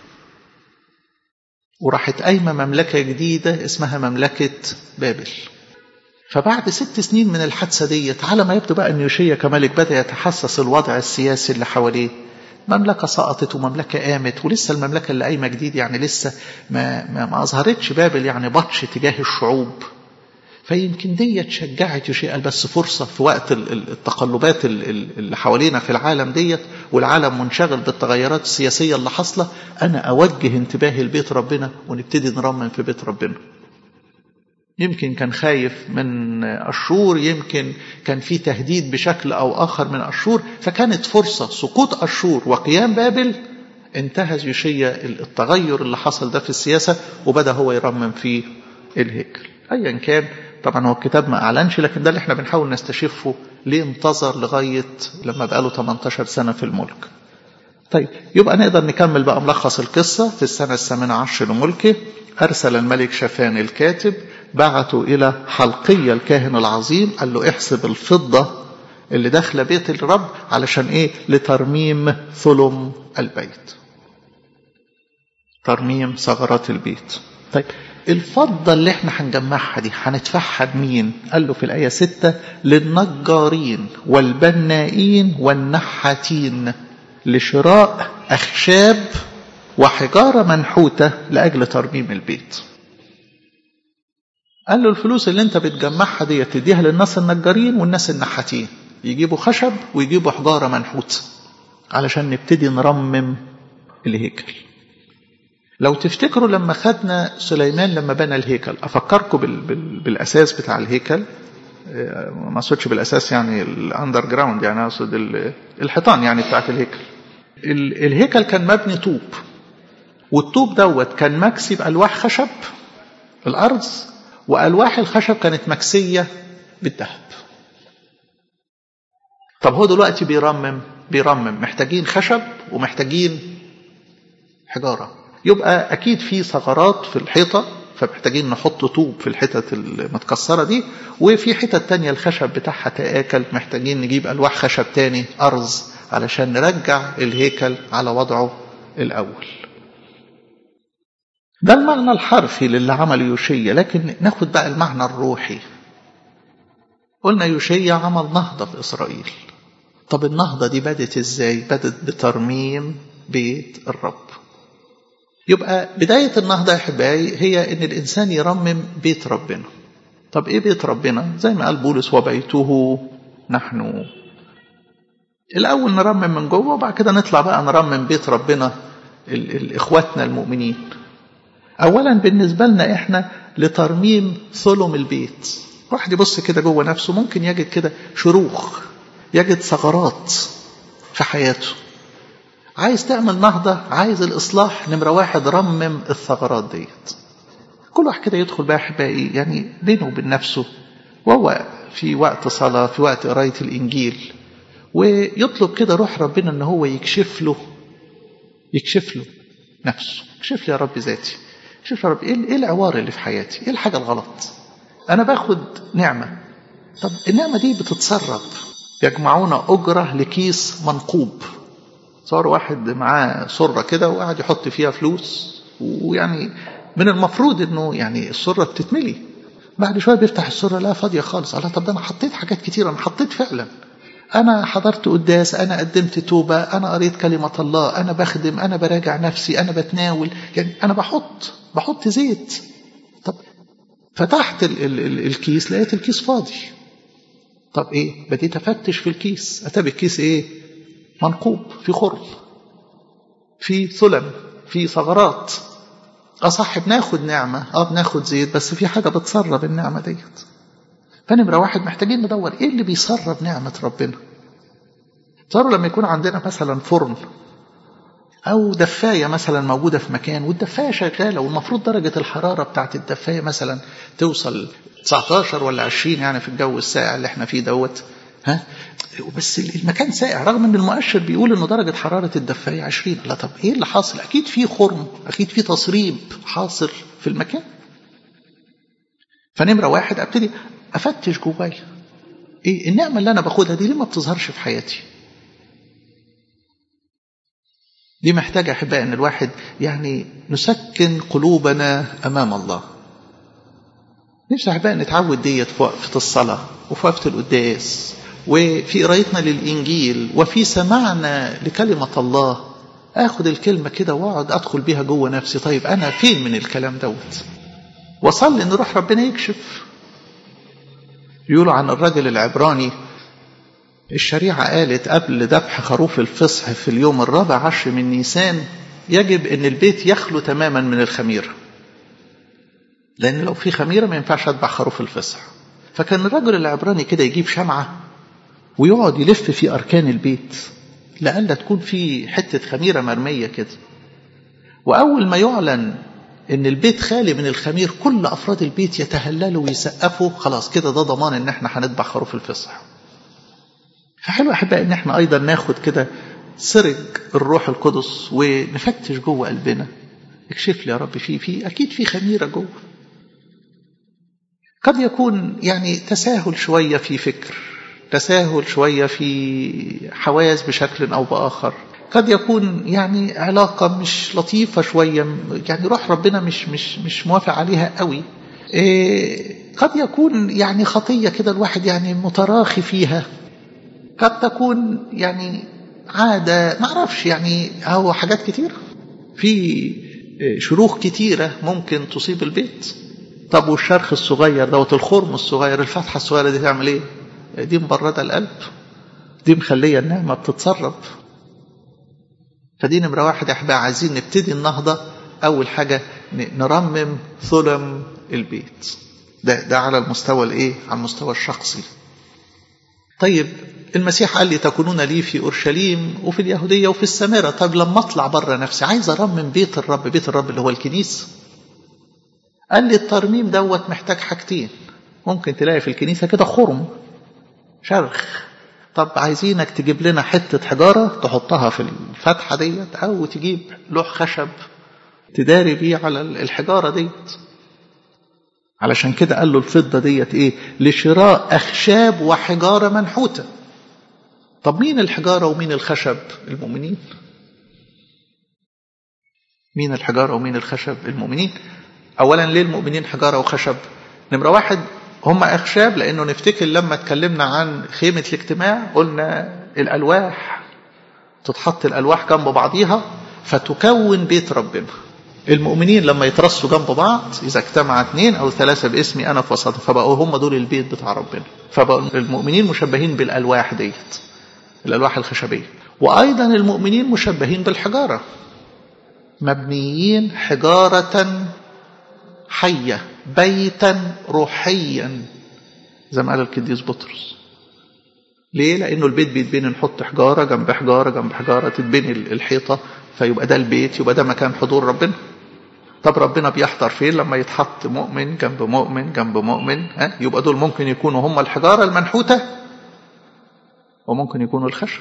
A: وراحت قايمة مملكة جديدة اسمها مملكة بابل فبعد ست سنين من الحادثة ديت على ما يبدو بقى ان يوشية كملك بدأ يتحسس الوضع السياسي اللي حواليه مملكة سقطت ومملكة قامت ولسه المملكة اللي قايمة جديد يعني لسه ما, ما, ما أظهرتش بابل يعني بطش تجاه الشعوب فيمكن دي شجعت يشيء بس فرصة في وقت التقلبات اللي حوالينا في العالم ديت والعالم منشغل بالتغيرات السياسية اللي حاصلة أنا أوجه انتباهي لبيت ربنا ونبتدي نرمم في بيت ربنا يمكن كان خايف من أشور يمكن كان في تهديد بشكل أو آخر من أشور فكانت فرصة سقوط أشور وقيام بابل انتهز يوشيا التغير اللي حصل ده في السياسة وبدأ هو يرمم في الهيكل أيا كان طبعا هو الكتاب ما أعلنش لكن ده اللي احنا بنحاول نستشفه ليه انتظر لغاية لما بقاله 18 سنة في الملك طيب يبقى نقدر نكمل بقى ملخص القصة في السنة الثامنة عشر لملكه أرسل الملك شافان الكاتب بعته إلى حلقية الكاهن العظيم قال له احسب الفضة اللي داخله بيت الرب علشان ايه لترميم ثلم البيت ترميم ثغرات البيت طيب الفضة اللي احنا هنجمعها دي هندفعها لمين قال له في الآية ستة للنجارين والبنائين والنحاتين لشراء أخشاب وحجارة منحوتة لأجل ترميم البيت قال له الفلوس اللي انت بتجمعها دي تديها للناس النجارين والناس النحاتين يجيبوا خشب ويجيبوا حجارة منحوتة علشان نبتدي نرمم الهيكل لو تفتكروا لما خدنا سليمان لما بنى الهيكل أفكركم بال بال بالأساس بتاع الهيكل ما أقصدش بالأساس يعني الأندر جراوند يعني أقصد الحيطان يعني بتاعت الهيكل الهيكل كان مبني طوب والطوب دوت كان مكسي بألواح خشب الأرض وألواح الخشب كانت مكسية بالذهب طب هو دلوقتي بيرمم بيرمم محتاجين خشب ومحتاجين حجارة يبقى أكيد في ثغرات في الحيطة فمحتاجين نحط طوب في الحتت المتكسرة دي وفي حتت تانية الخشب بتاعها تآكل محتاجين نجيب ألواح خشب تاني أرز علشان نرجع الهيكل على وضعه الأول ده المعنى الحرفي للي عمله يوشيا لكن ناخد بقى المعنى الروحي قلنا يوشيا عمل نهضة في إسرائيل طب النهضة دي بدت ازاي بدت بترميم بيت الرب يبقى بداية النهضة يا أحبائي هي إن الإنسان يرمم بيت ربنا طب إيه بيت ربنا زي ما قال بولس وبيته نحن الأول نرمم من جوه وبعد كده نطلع بقى نرمم بيت ربنا إخواتنا المؤمنين أولا بالنسبة لنا إحنا لترميم ثلم البيت واحد يبص كده جوه نفسه ممكن يجد كده شروخ يجد ثغرات في حياته عايز تعمل نهضة عايز الإصلاح نمرة واحد رمم الثغرات ديت كل واحد كده يدخل بقى أحبائي يعني بينه وبين نفسه وهو في وقت صلاة في وقت قراية الإنجيل ويطلب كده روح ربنا إن هو يكشف له يكشف له نفسه يكشف لي يا رب ذاتي يكشف يا رب إيه العوار اللي في حياتي إيه الحاجة الغلط أنا باخد نعمة طب النعمة دي بتتسرب يجمعون أجرة لكيس منقوب صار واحد معاه سرة كده وقاعد يحط فيها فلوس ويعني من المفروض انه يعني السرة بتتملي بعد شوية بيفتح السرة لا فاضية خالص الله طب ده انا حطيت حاجات كتير انا حطيت فعلا انا حضرت قداس انا قدمت توبة انا قريت كلمة الله انا بخدم انا براجع نفسي انا بتناول يعني انا بحط بحط زيت طب فتحت ال ال ال الكيس لقيت الكيس فاضي طب ايه بديت افتش في الكيس اتى بالكيس ايه منقوب في خرم في ثلم في ثغرات اه صح بناخد نعمة اه بناخد زيت بس في حاجة بتسرب النعمة ديت فنمرة واحد محتاجين ندور ايه اللي بيسرب نعمة ربنا صاروا لما يكون عندنا مثلا فرن أو دفاية مثلا موجودة في مكان والدفاية شغالة والمفروض درجة الحرارة بتاعت الدفاية مثلا توصل 19 ولا 20 يعني في الجو الساقع اللي احنا فيه دوت ها بس المكان ساقع رغم ان المؤشر بيقول انه درجة حرارة الدفاية 20 لا طب ايه اللي حاصل اكيد في خرم اكيد في تصريب حاصل في المكان فنمرة واحد ابتدي افتش جوايا ايه النعمة اللي انا باخدها دي ليه ما بتظهرش في حياتي دي محتاجة أحباء أن الواحد يعني نسكن قلوبنا أمام الله نفسي أحباء نتعود ديت في وقفة الصلاة وفي وقفة القداس وفي قرايتنا للإنجيل وفي سماعنا لكلمة الله آخد الكلمة كده وأقعد أدخل بيها جوه نفسي طيب أنا فين من الكلام دوت وصلي إن روح ربنا يكشف يقولوا عن الرجل العبراني الشريعة قالت قبل ذبح خروف الفصح في اليوم الرابع عشر من نيسان يجب ان البيت يخلو تماما من الخميرة لان لو في خميرة ما ينفعش اذبح خروف الفصح فكان الرجل العبراني كده يجيب شمعة ويقعد يلف في اركان البيت لألا تكون في حتة خميرة مرمية كده وأول ما يعلن إن البيت خالي من الخمير كل أفراد البيت يتهللوا ويسقفوا خلاص كده ده ضمان إن إحنا هنذبح خروف الفصح فحلو أحبائي إن إحنا أيضا ناخد كده سرج الروح القدس ونفتش جوه قلبنا اكشف لي يا رب في في أكيد في خميرة جوه قد يكون يعني تساهل شوية في فكر تساهل شوية في حواس بشكل أو بآخر قد يكون يعني علاقة مش لطيفة شوية يعني روح ربنا مش مش مش موافق عليها قوي إيه قد يكون يعني خطية كده الواحد يعني متراخي فيها قد تكون يعني عادة معرفش يعني هو حاجات كتير في شروخ كتيرة ممكن تصيب البيت طب والشرخ الصغير دوت الخرم الصغير الفتحة الصغيرة دي تعمل ايه دي مبردة القلب دي مخلية النعمة بتتسرب فدي نمرة واحد احنا عايزين نبتدي النهضة أول حاجة نرمم ثلم البيت ده ده على المستوى الايه على المستوى الشخصي طيب المسيح قال لي تكونون لي في اورشليم وفي اليهوديه وفي السامره طب لما اطلع بره نفسي عايز ارمم بيت الرب بيت الرب اللي هو الكنيسه قال لي الترميم دوت محتاج حاجتين ممكن تلاقي في الكنيسه كده خرم شرخ طب عايزينك تجيب لنا حته حجاره تحطها في الفتحه ديت او تجيب لوح خشب تداري بيه على الحجاره ديت علشان كده قال له الفضة ديت ايه لشراء أخشاب وحجارة منحوتة طب مين الحجارة ومين الخشب المؤمنين مين الحجارة ومين الخشب المؤمنين أولا ليه المؤمنين حجارة وخشب نمرة واحد هم أخشاب لأنه نفتكر لما اتكلمنا عن خيمة الاجتماع قلنا الألواح تتحط الألواح جنب بعضيها فتكون بيت ربنا المؤمنين لما يترصوا جنب بعض إذا اجتمع اثنين أو ثلاثة باسمي أنا في وسطهم فبقوا هم دول البيت بتاع ربنا فبقوا المؤمنين مشبهين بالألواح ديت الألواح الخشبية وأيضا المؤمنين مشبهين بالحجارة مبنيين حجارة حية بيتا روحيا زي ما قال القديس بطرس ليه؟ لأنه البيت بيتبني نحط حجارة جنب حجارة جنب حجارة تتبني الحيطة فيبقى ده البيت يبقى ده مكان حضور ربنا طب ربنا بيحضر فين لما يتحط مؤمن جنب مؤمن جنب مؤمن ها يبقى دول ممكن يكونوا هم الحجارة المنحوتة وممكن يكونوا الخشب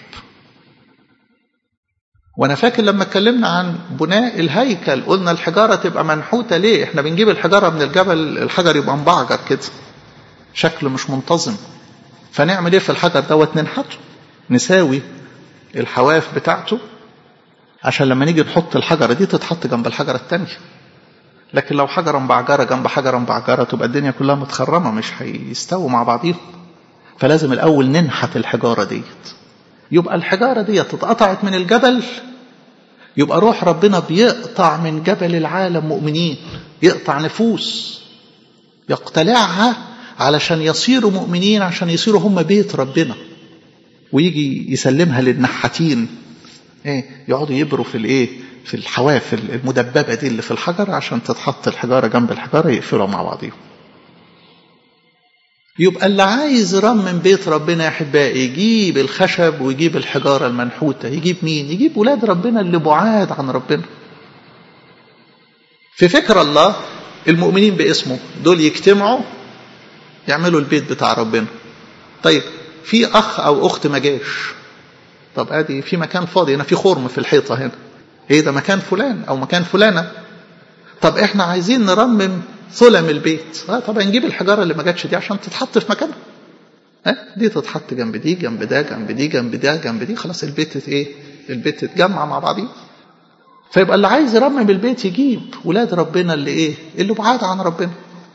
A: وانا فاكر لما اتكلمنا عن بناء الهيكل قلنا الحجارة تبقى منحوتة ليه احنا بنجيب الحجارة من الجبل الحجر يبقى مبعجر كده شكل مش منتظم فنعمل ايه في الحجر دوت ننحته نساوي الحواف بتاعته عشان لما نيجي نحط الحجرة دي تتحط جنب الحجرة التانية لكن لو حجرة مبعجرة جنب حجرة مبعجرة تبقى الدنيا كلها متخرمة مش هيستووا مع بعضيهم فلازم الأول ننحت الحجارة ديت يبقى الحجارة ديت اتقطعت من الجبل يبقى روح ربنا بيقطع من جبل العالم مؤمنين يقطع نفوس يقتلعها علشان يصيروا مؤمنين عشان يصيروا هم بيت ربنا ويجي يسلمها للنحاتين ايه يقعدوا يبروا في الايه في الحواف المدببه دي اللي في الحجر عشان تتحط الحجاره جنب الحجاره يقفلوا مع بعضهم يبقى اللي عايز يرمم بيت ربنا يا احبائي يجيب الخشب ويجيب الحجاره المنحوته يجيب مين يجيب ولاد ربنا اللي بعاد عن ربنا في فكر الله المؤمنين باسمه دول يجتمعوا يعملوا البيت بتاع ربنا طيب في اخ او اخت ما جاش طب ادي في مكان فاضي هنا في خرم في الحيطه هنا ايه ده مكان فلان او مكان فلانه طب احنا عايزين نرمم ثلم البيت اه طب نجيب الحجاره اللي ما جاتش دي عشان تتحط في مكانها ها دي تتحط جنب دي جنب ده جنب دي جنب ده جنب دي خلاص البيت ايه البيت تتجمع مع بعضيه فيبقى اللي عايز يرمم البيت يجيب ولاد ربنا اللي ايه اللي بعاد عن ربنا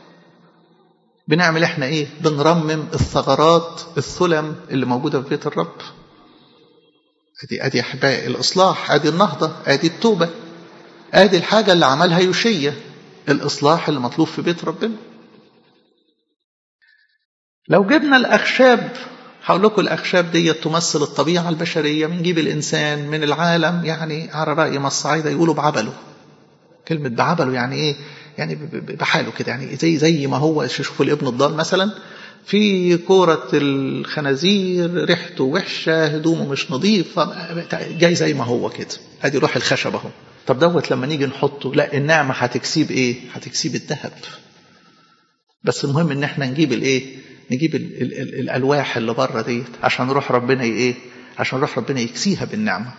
A: بنعمل احنا ايه بنرمم الثغرات الثلم اللي موجوده في بيت الرب ادي ادي احبائي الاصلاح ادي النهضه ادي التوبه ادي الحاجه اللي عملها يوشيا الاصلاح اللي مطلوب في بيت ربنا لو جبنا الأخشاب هقول لكم الأخشاب دي تمثل الطبيعة البشرية بنجيب الإنسان من العالم يعني على رأي ما الصعايدة يقولوا بعبله كلمة بعبله يعني إيه؟ يعني بحاله كده يعني زي زي ما هو شوفوا الابن الضال مثلا في كورة الخنازير ريحته وحشة هدومه مش نظيفة جاي زي ما هو كده ادي روح الخشب اهو طب دوت لما نيجي نحطه لا النعمة هتكسيب ايه هتكسيب الذهب بس المهم ان احنا نجيب الايه نجيب ال ال ال الالواح اللي بره ديت عشان روح ربنا ايه عشان روح ربنا يكسيها بالنعمه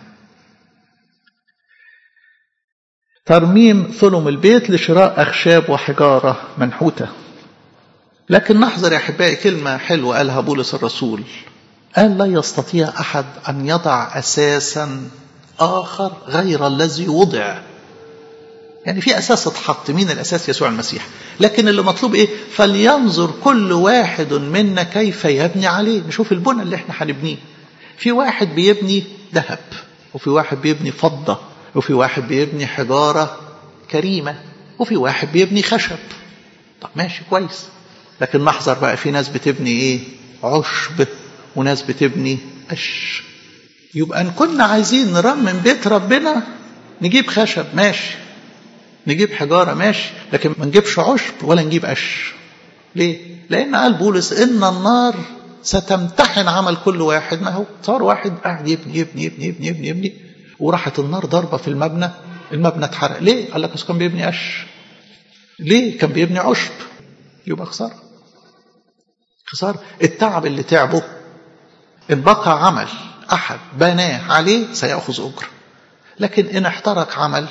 A: ترميم ثلم البيت لشراء اخشاب وحجاره منحوته لكن نحذر يا احبائي كلمه حلوه قالها بولس الرسول قال لا يستطيع احد ان يضع اساسا اخر غير الذي وضع يعني في اساس اتحط مين الاساس يسوع المسيح لكن اللي مطلوب ايه فلينظر كل واحد منا كيف يبني عليه نشوف البنى اللي احنا هنبنيه في واحد بيبني ذهب وفي واحد بيبني فضة وفي واحد بيبني حجارة كريمة وفي واحد بيبني خشب طب ماشي كويس لكن نحذر بقى في ناس بتبني ايه عشب وناس بتبني قش يبقى ان كنا عايزين نرمم بيت ربنا نجيب خشب ماشي نجيب حجارة ماشي لكن ما نجيبش عشب ولا نجيب قش ليه؟ لأن قال بولس إن النار ستمتحن عمل كل واحد ما هو صار واحد قاعد يبني يبني يبني يبني يبني, يبني وراحت النار ضربة في المبنى المبنى اتحرق ليه؟ قال لك كان بيبني قش ليه؟ كان بيبني عشب يبقى خسارة خسارة التعب اللي تعبه إن بقى عمل أحد بناه عليه سيأخذ أجر لكن إن احترق عمل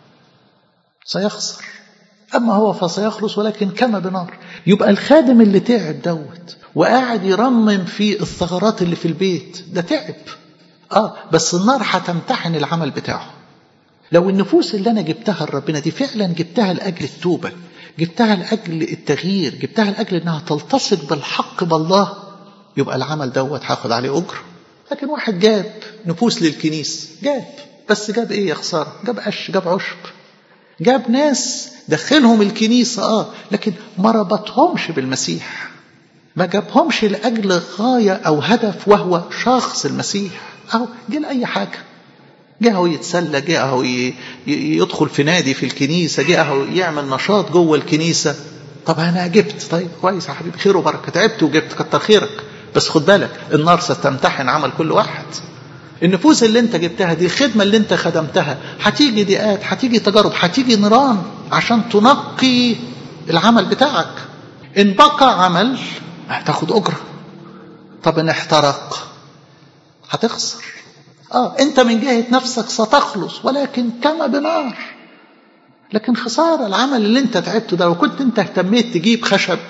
A: سيخسر أما هو فسيخلص ولكن كما بنار يبقى الخادم اللي تعب دوت وقاعد يرمم في الثغرات اللي في البيت ده تعب آه بس النار هتمتحن العمل بتاعه لو النفوس اللي أنا جبتها لربنا دي فعلا جبتها لأجل التوبة جبتها لأجل التغيير جبتها لأجل أنها تلتصق بالحق بالله يبقى العمل دوت هاخد عليه أجر لكن واحد جاب نفوس للكنيس جاب بس جاب ايه يا خساره جاب قش جاب عشب جاب ناس دخلهم الكنيسة اه لكن ما ربطهمش بالمسيح ما جابهمش لأجل غاية أو هدف وهو شخص المسيح أو جه لأي حاجة جه هو يتسلى جه هو يدخل في نادي في الكنيسة جه هو يعمل نشاط جوه الكنيسة طب أنا جبت طيب كويس يا حبيبي خير وبركة تعبت وجبت كتر خيرك بس خد بالك النار ستمتحن عمل كل واحد النفوس اللي انت جبتها دي الخدمة اللي انت خدمتها هتيجي ضيقات هتيجي تجارب هتيجي نيران عشان تنقي العمل بتاعك ان بقى عمل هتاخد أجرة طب ان احترق هتخسر اه انت من جهة نفسك ستخلص ولكن كما بنار لكن خسارة العمل اللي انت تعبته ده لو كنت انت اهتميت تجيب خشب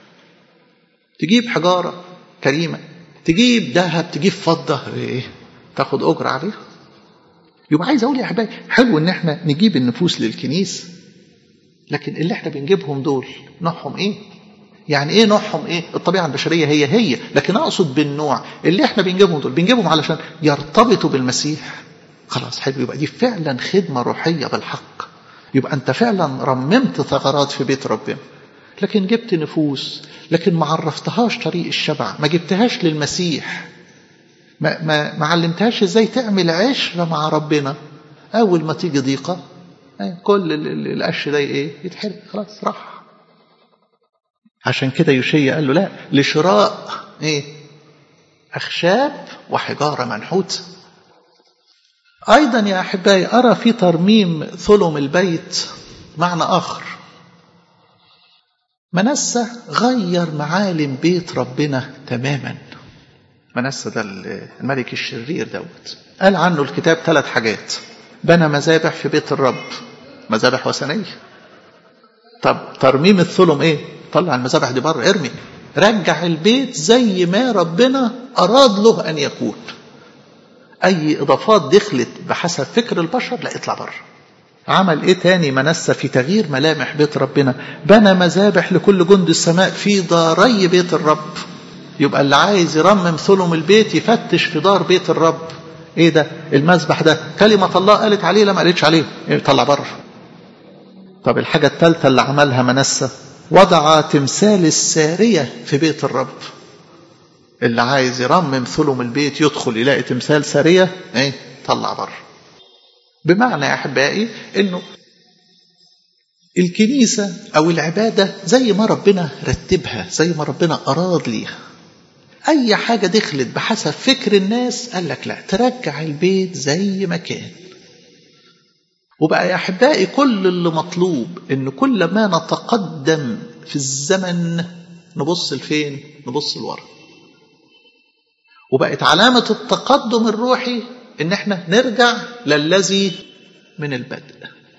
A: تجيب حجارة كريمة تجيب ذهب تجيب فضة ايه تاخد أجر عليها يبقى عايز أقول يا أحبائي حلو إن إحنا نجيب النفوس للكنيس لكن اللي إحنا بنجيبهم دول نوعهم إيه؟ يعني إيه نوعهم إيه؟ الطبيعة البشرية هي هي لكن أقصد بالنوع اللي إحنا بنجيبهم دول بنجيبهم علشان يرتبطوا بالمسيح خلاص حلو يبقى دي فعلا خدمة روحية بالحق يبقى أنت فعلا رممت ثغرات في بيت ربنا لكن جبت نفوس لكن ما عرفتهاش طريق الشبع ما جبتهاش للمسيح ما, ما, ما علمتهاش ازاي تعمل عشرة مع ربنا اول ما تيجي ضيقة كل القش ده ايه يتحرق خلاص راح عشان كده يوشيا قال له لا لشراء ايه اخشاب وحجارة منحوتة ايضا يا احبائي ارى في ترميم ثلم البيت معنى اخر منسى غير معالم بيت ربنا تماما منسى ده الملك الشرير دوت قال عنه الكتاب ثلاث حاجات بنى مذابح في بيت الرب مذابح وثنية طب ترميم الثلم ايه طلع المذابح دي بره ارمي رجع البيت زي ما ربنا أراد له أن يكون أي إضافات دخلت بحسب فكر البشر لا اطلع بره عمل ايه تاني منسى في تغيير ملامح بيت ربنا بنى مذابح لكل جند السماء في داري بيت الرب يبقى اللي عايز يرمم ثلم البيت يفتش في دار بيت الرب ايه ده المذبح ده كلمة الله قالت عليه لا ما قالتش عليه إيه طلع بره طب الحاجة الثالثة اللي عملها منسى وضع تمثال السارية في بيت الرب اللي عايز يرمم ثلم البيت يدخل يلاقي تمثال سارية ايه طلع بره بمعنى يا احبائي انه الكنيسة او العبادة زي ما ربنا رتبها زي ما ربنا اراد ليها اي حاجة دخلت بحسب فكر الناس قال لك لا ترجع البيت زي ما كان وبقى يا احبائي كل اللي مطلوب ان كل ما نتقدم في الزمن نبص لفين نبص لورا وبقت علامة التقدم الروحي ان احنا نرجع للذي من البدء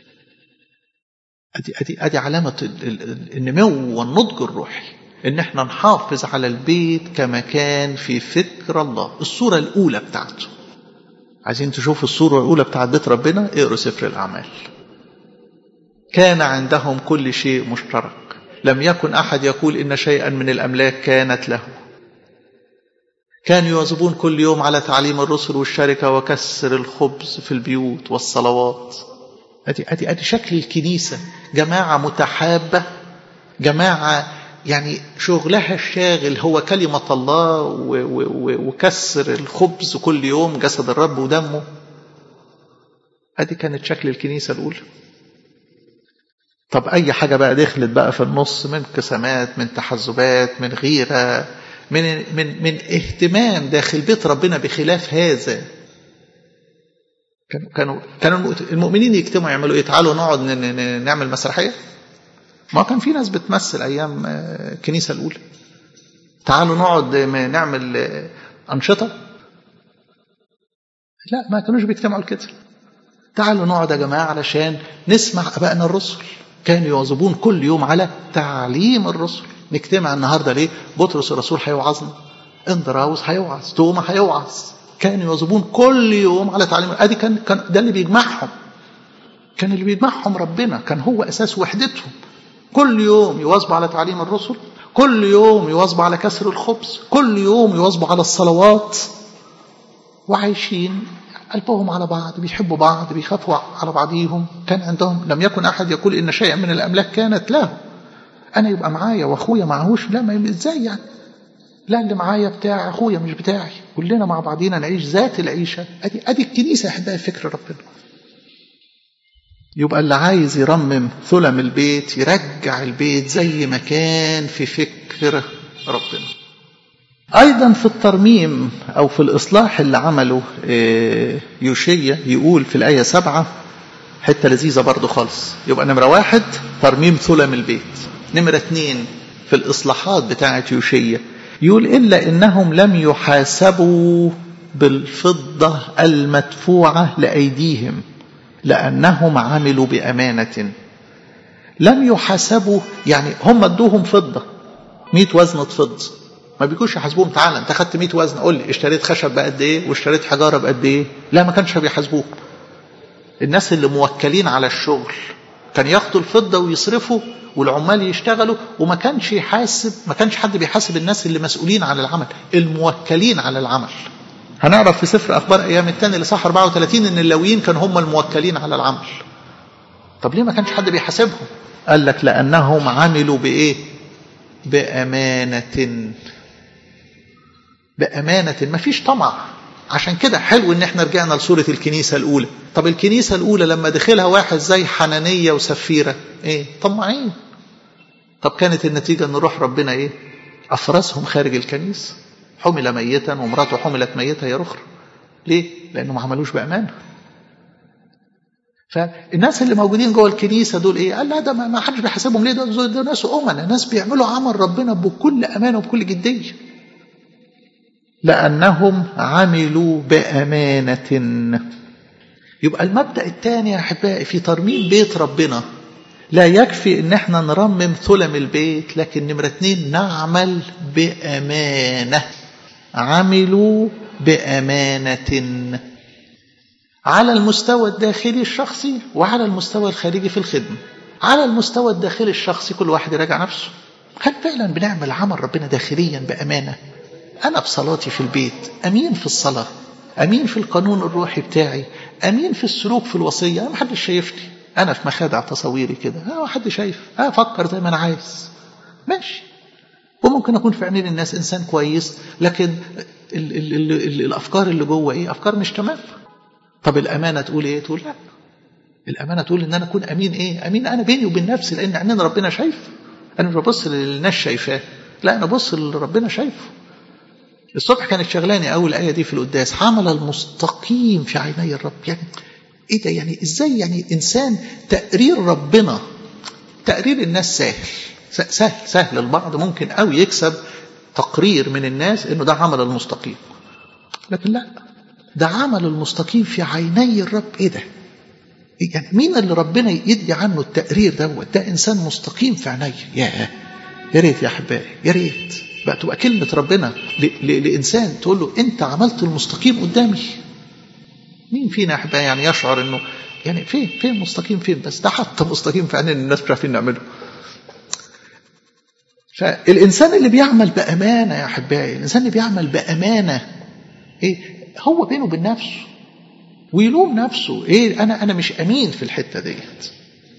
A: ادي ادي ادي علامة النمو والنضج الروحي ان احنا نحافظ على البيت كما كان في فكر الله الصورة الاولى بتاعته عايزين تشوفوا الصورة الاولى بتاعت بيت ربنا اقروا سفر الاعمال كان عندهم كل شيء مشترك لم يكن احد يقول ان شيئا من الاملاك كانت له كانوا يواظبون كل يوم على تعليم الرسل والشركة وكسر الخبز في البيوت والصلوات أدي, أدي, أدي شكل الكنيسة جماعة متحابة جماعة يعني شغلها الشاغل هو كلمة الله وكسر الخبز كل يوم جسد الرب ودمه أدي كانت شكل الكنيسة الأولى طب أي حاجة بقى دخلت بقى في النص من قسمات من تحزبات من غيرة من من من اهتمام داخل بيت ربنا بخلاف هذا كانوا كانوا كانوا المؤمنين يجتمعوا يعملوا ايه؟ تعالوا نقعد نعمل مسرحيه. ما كان في ناس بتمثل ايام الكنيسه الاولى. تعالوا نقعد نعمل انشطه. لا ما كانوش بيجتمعوا كده. تعالوا نقعد يا جماعه علشان نسمع ابائنا الرسل. كانوا يواظبون كل يوم على تعليم الرسل. نجتمع النهارده ليه؟ بطرس الرسول هيوعظنا اندراوس هيوعظ توما هيوعظ كانوا يواظبون كل يوم على تعليم ادي كان كان ده اللي بيجمعهم كان اللي بيجمعهم ربنا كان هو اساس وحدتهم كل يوم يواظبوا على تعليم الرسل كل يوم يواظبوا على كسر الخبز كل يوم يواظبوا على الصلوات وعايشين قلبهم على بعض بيحبوا بعض بيخافوا على بعضيهم كان عندهم لم يكن احد يقول ان شيئا من الاملاك كانت له انا يبقى معايا واخويا معهوش لا ما ازاي يعني لا اللي معايا بتاع اخويا مش بتاعي كلنا مع بعضينا نعيش ذات العيشه ادي ادي الكنيسه يا احبائي فكر ربنا يبقى اللي عايز يرمم ثلم البيت يرجع البيت زي ما كان في فكر ربنا ايضا في الترميم او في الاصلاح اللي عمله يوشيا يقول في الايه سبعة حته لذيذه برضو خالص يبقى نمره واحد ترميم ثلم البيت نمرة اتنين في الإصلاحات بتاعة يوشية يقول إلا إنهم لم يحاسبوا بالفضة المدفوعة لأيديهم لأنهم عملوا بأمانة لم يحاسبوا يعني هم ادوهم فضة 100 وزنة فضة ما بيكونش يحاسبوهم تعالى انت خدت 100 وزن قول لي اشتريت خشب بقد ايه واشتريت حجاره بقد ايه لا ما كانش بيحاسبوه الناس اللي موكلين على الشغل كان ياخدوا الفضه ويصرفوا والعمال يشتغلوا وما كانش يحاسب ما كانش حد بيحاسب الناس اللي مسؤولين عن العمل الموكلين على العمل هنعرف في سفر اخبار ايام الثاني لصح 34 ان اللاويين كانوا هم الموكلين على العمل طب ليه ما كانش حد بيحاسبهم قال لك لانهم عملوا بايه بامانه بامانه ما فيش طمع عشان كده حلو ان احنا رجعنا لصوره الكنيسه الاولى طب الكنيسه الاولى لما دخلها واحد زي حنانيه وسفيره ايه طماعين طب كانت النتيجه ان روح ربنا ايه افرسهم خارج الكنيسه حمل ميتا ومراته حملت ميتة هي اخرى ليه لانه ما عملوش بامانه فالناس اللي موجودين جوه الكنيسه دول ايه قال لا ده ما حدش بيحاسبهم ليه دول, دول ناس امنا ناس بيعملوا عمل ربنا بكل امانه وبكل جديه لأنهم عملوا بأمانة يبقى المبدأ الثاني يا أحبائي في ترميم بيت ربنا لا يكفي ان احنا نرمم ثلم البيت لكن نمرة اتنين نعمل بأمانة عملوا بأمانة على المستوى الداخلي الشخصي وعلى المستوى الخارجي في الخدمة على المستوى الداخلي الشخصي كل واحد يراجع نفسه هل فعلا بنعمل عمل ربنا داخليا بأمانة أنا بصلاتي في البيت أمين في الصلاة أمين في القانون الروحي بتاعي أمين في السلوك في الوصية ما حدش شايفني أنا في مخادع تصويري كده ما حد شايف أفكر زي ما أنا عايز ماشي وممكن أكون في عينين الناس إنسان كويس لكن ال ال ال ال الأفكار اللي جوه إيه أفكار مش تمام طب الأمانة تقول إيه تقول لا الأمانة تقول إن أنا أكون أمين إيه أمين أنا بيني وبين نفسي لأن عينين ربنا شايف أنا مش ببص اللي الناس شايفاه لا أنا ببص اللي ربنا شايفه الصبح كانت شغلاني أول الآية دي في القداس عمل المستقيم في عيني الرب يعني إيه ده يعني إزاي يعني إنسان تقرير ربنا تقرير الناس سهل سهل سهل البعض ممكن قوي يكسب تقرير من الناس انه ده عمل المستقيم لكن لا ده عمل المستقيم في عيني الرب ايه ده يعني مين اللي ربنا يدي عنه التقرير دوت ده انسان مستقيم في عيني يا يا ريت يا احبائي يا ريت بقى تبقى كلمه ربنا لانسان تقول له انت عملت المستقيم قدامي مين فينا يا احبائي يعني يشعر انه يعني فين فين مستقيم فين بس ده حتى مستقيم في عينين الناس مش عارفين نعمله فالإنسان اللي بيعمل بأمانة يا أحبائي الإنسان اللي بيعمل بأمانة إيه هو بينه وبين نفسه ويلوم نفسه إيه أنا أنا مش أمين في الحتة ديت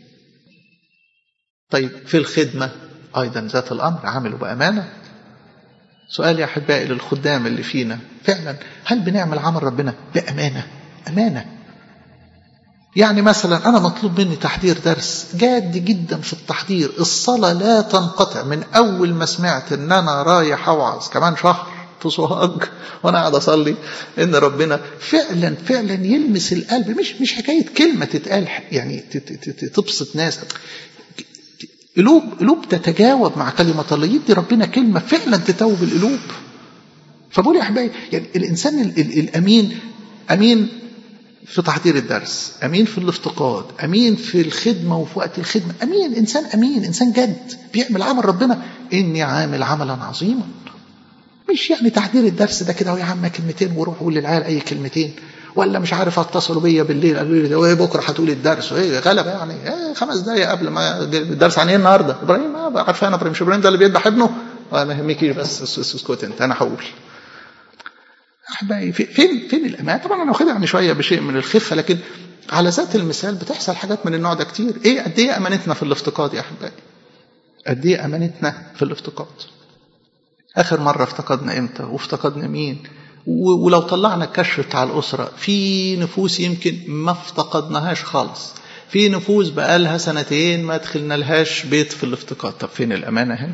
A: طيب في الخدمة أيضا ذات الأمر عملوا بأمانة سؤال يا أحبائي للخدام اللي فينا فعلا هل بنعمل عمل ربنا بأمانة أمانة يعني مثلا أنا مطلوب مني تحضير درس جاد جدا في التحضير الصلاة لا تنقطع من أول ما سمعت إن أنا رايح أوعظ كمان شهر في سوهاج وأنا قاعد أصلي إن ربنا فعلا فعلا يلمس القلب مش مش حكاية كلمة تتقال يعني تبسط ناس قلوب قلوب تتجاوب مع كلمة الله يدي ربنا كلمة فعلا تتوب القلوب فبقول يا أحبائي يعني الإنسان الأمين أمين في تحضير الدرس أمين في الافتقاد أمين في الخدمة وفي وقت الخدمة أمين إنسان أمين إنسان جد بيعمل عمل ربنا إني عامل عملا عظيما مش يعني تحضير الدرس ده كده يا عم كلمتين وروح قول للعيال أي كلمتين ولا مش عارف اتصلوا بيا بالليل قالوا لي ايه بكره هتقول الدرس ايه غلبه يعني ايه خمس دقايق قبل ما الدرس عن ايه النهارده ابراهيم اه عارفه انا ابراهيم مش ابراهيم ده اللي بيذبح ابنه ما يهمكيش بس اسكت انت انا هقول احبائي فين فين الامان طبعا انا واخدها يعني شويه بشيء من الخفه لكن على ذات المثال بتحصل حاجات من النوع ده كتير ايه قد ايه امانتنا في الافتقاد يا احبائي قد ايه امانتنا في الافتقاد اخر مره افتقدنا امتى وافتقدنا مين ولو طلعنا الكشف بتاع الاسره في نفوس يمكن ما افتقدناهاش خالص في نفوس بقالها سنتين ما دخلنا لهاش بيت في الافتقاد طب فين الامانه هنا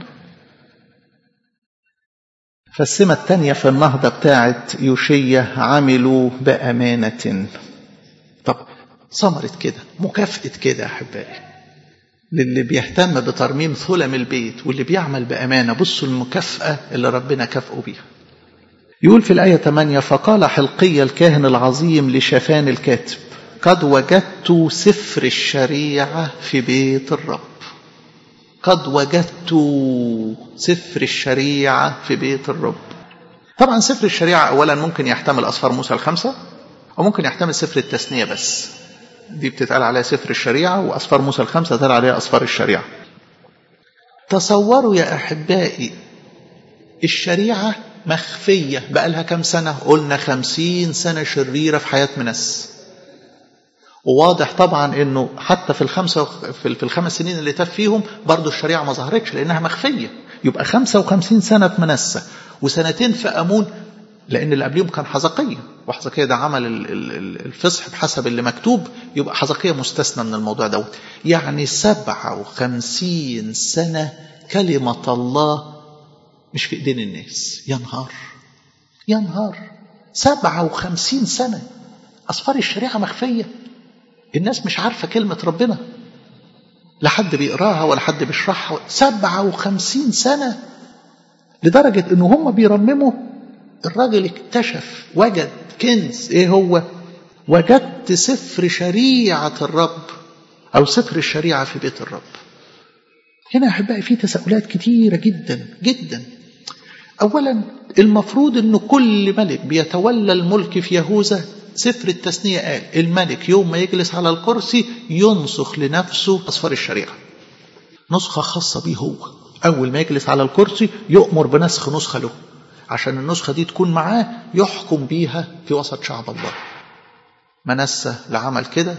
A: فالسمة الثانية في النهضة بتاعت يوشية عملوا بأمانة طب ثمرة كده مكافأة كده يا أحبائي للي بيهتم بترميم ثلم البيت واللي بيعمل بأمانة بصوا المكافأة اللي ربنا كافئه بيها يقول في الآية 8 فقال حلقي الكاهن العظيم لشفان الكاتب قد وجدت سفر الشريعة في بيت الرب قد وجدت سفر الشريعة في بيت الرب طبعا سفر الشريعة أولا ممكن يحتمل أصفار موسى الخمسة أو ممكن يحتمل سفر التثنية بس دي بتتقال عليها سفر الشريعة وأصفار موسى الخمسة تقال عليها أصفار الشريعة تصوروا يا أحبائي الشريعة مخفية بقى لها كم سنة قلنا خمسين سنة شريرة في حياة منس وواضح طبعا انه حتى في الخمسة في الخمس سنين اللي تاب فيهم برضه الشريعة ما ظهرتش لانها مخفية يبقى 55 سنة في منسة وسنتين في امون لان اللي قبليهم كان حزقية وحزقية ده عمل الفصح بحسب اللي مكتوب يبقى حزقية مستثنى من الموضوع دوت يعني 57 سنة كلمة الله مش في ايدين الناس يا نهار يا نهار 57 سنة أصفار الشريعة مخفية الناس مش عارفة كلمة ربنا لا حد بيقراها ولا حد بيشرحها سبعة وخمسين سنة لدرجة إن هم بيرمموا الراجل اكتشف وجد كنز إيه هو وجدت سفر شريعة الرب أو سفر الشريعة في بيت الرب هنا يا أحبائي في تساؤلات كتيرة جدا جدا أولا المفروض أن كل ملك بيتولى الملك في يهوذا سفر التثنية قال الملك يوم ما يجلس على الكرسي ينسخ لنفسه أصفار الشريعة نسخة خاصة به هو أول ما يجلس على الكرسي يؤمر بنسخ نسخة له عشان النسخة دي تكون معاه يحكم بيها في وسط شعب الله منسى لا عمل كده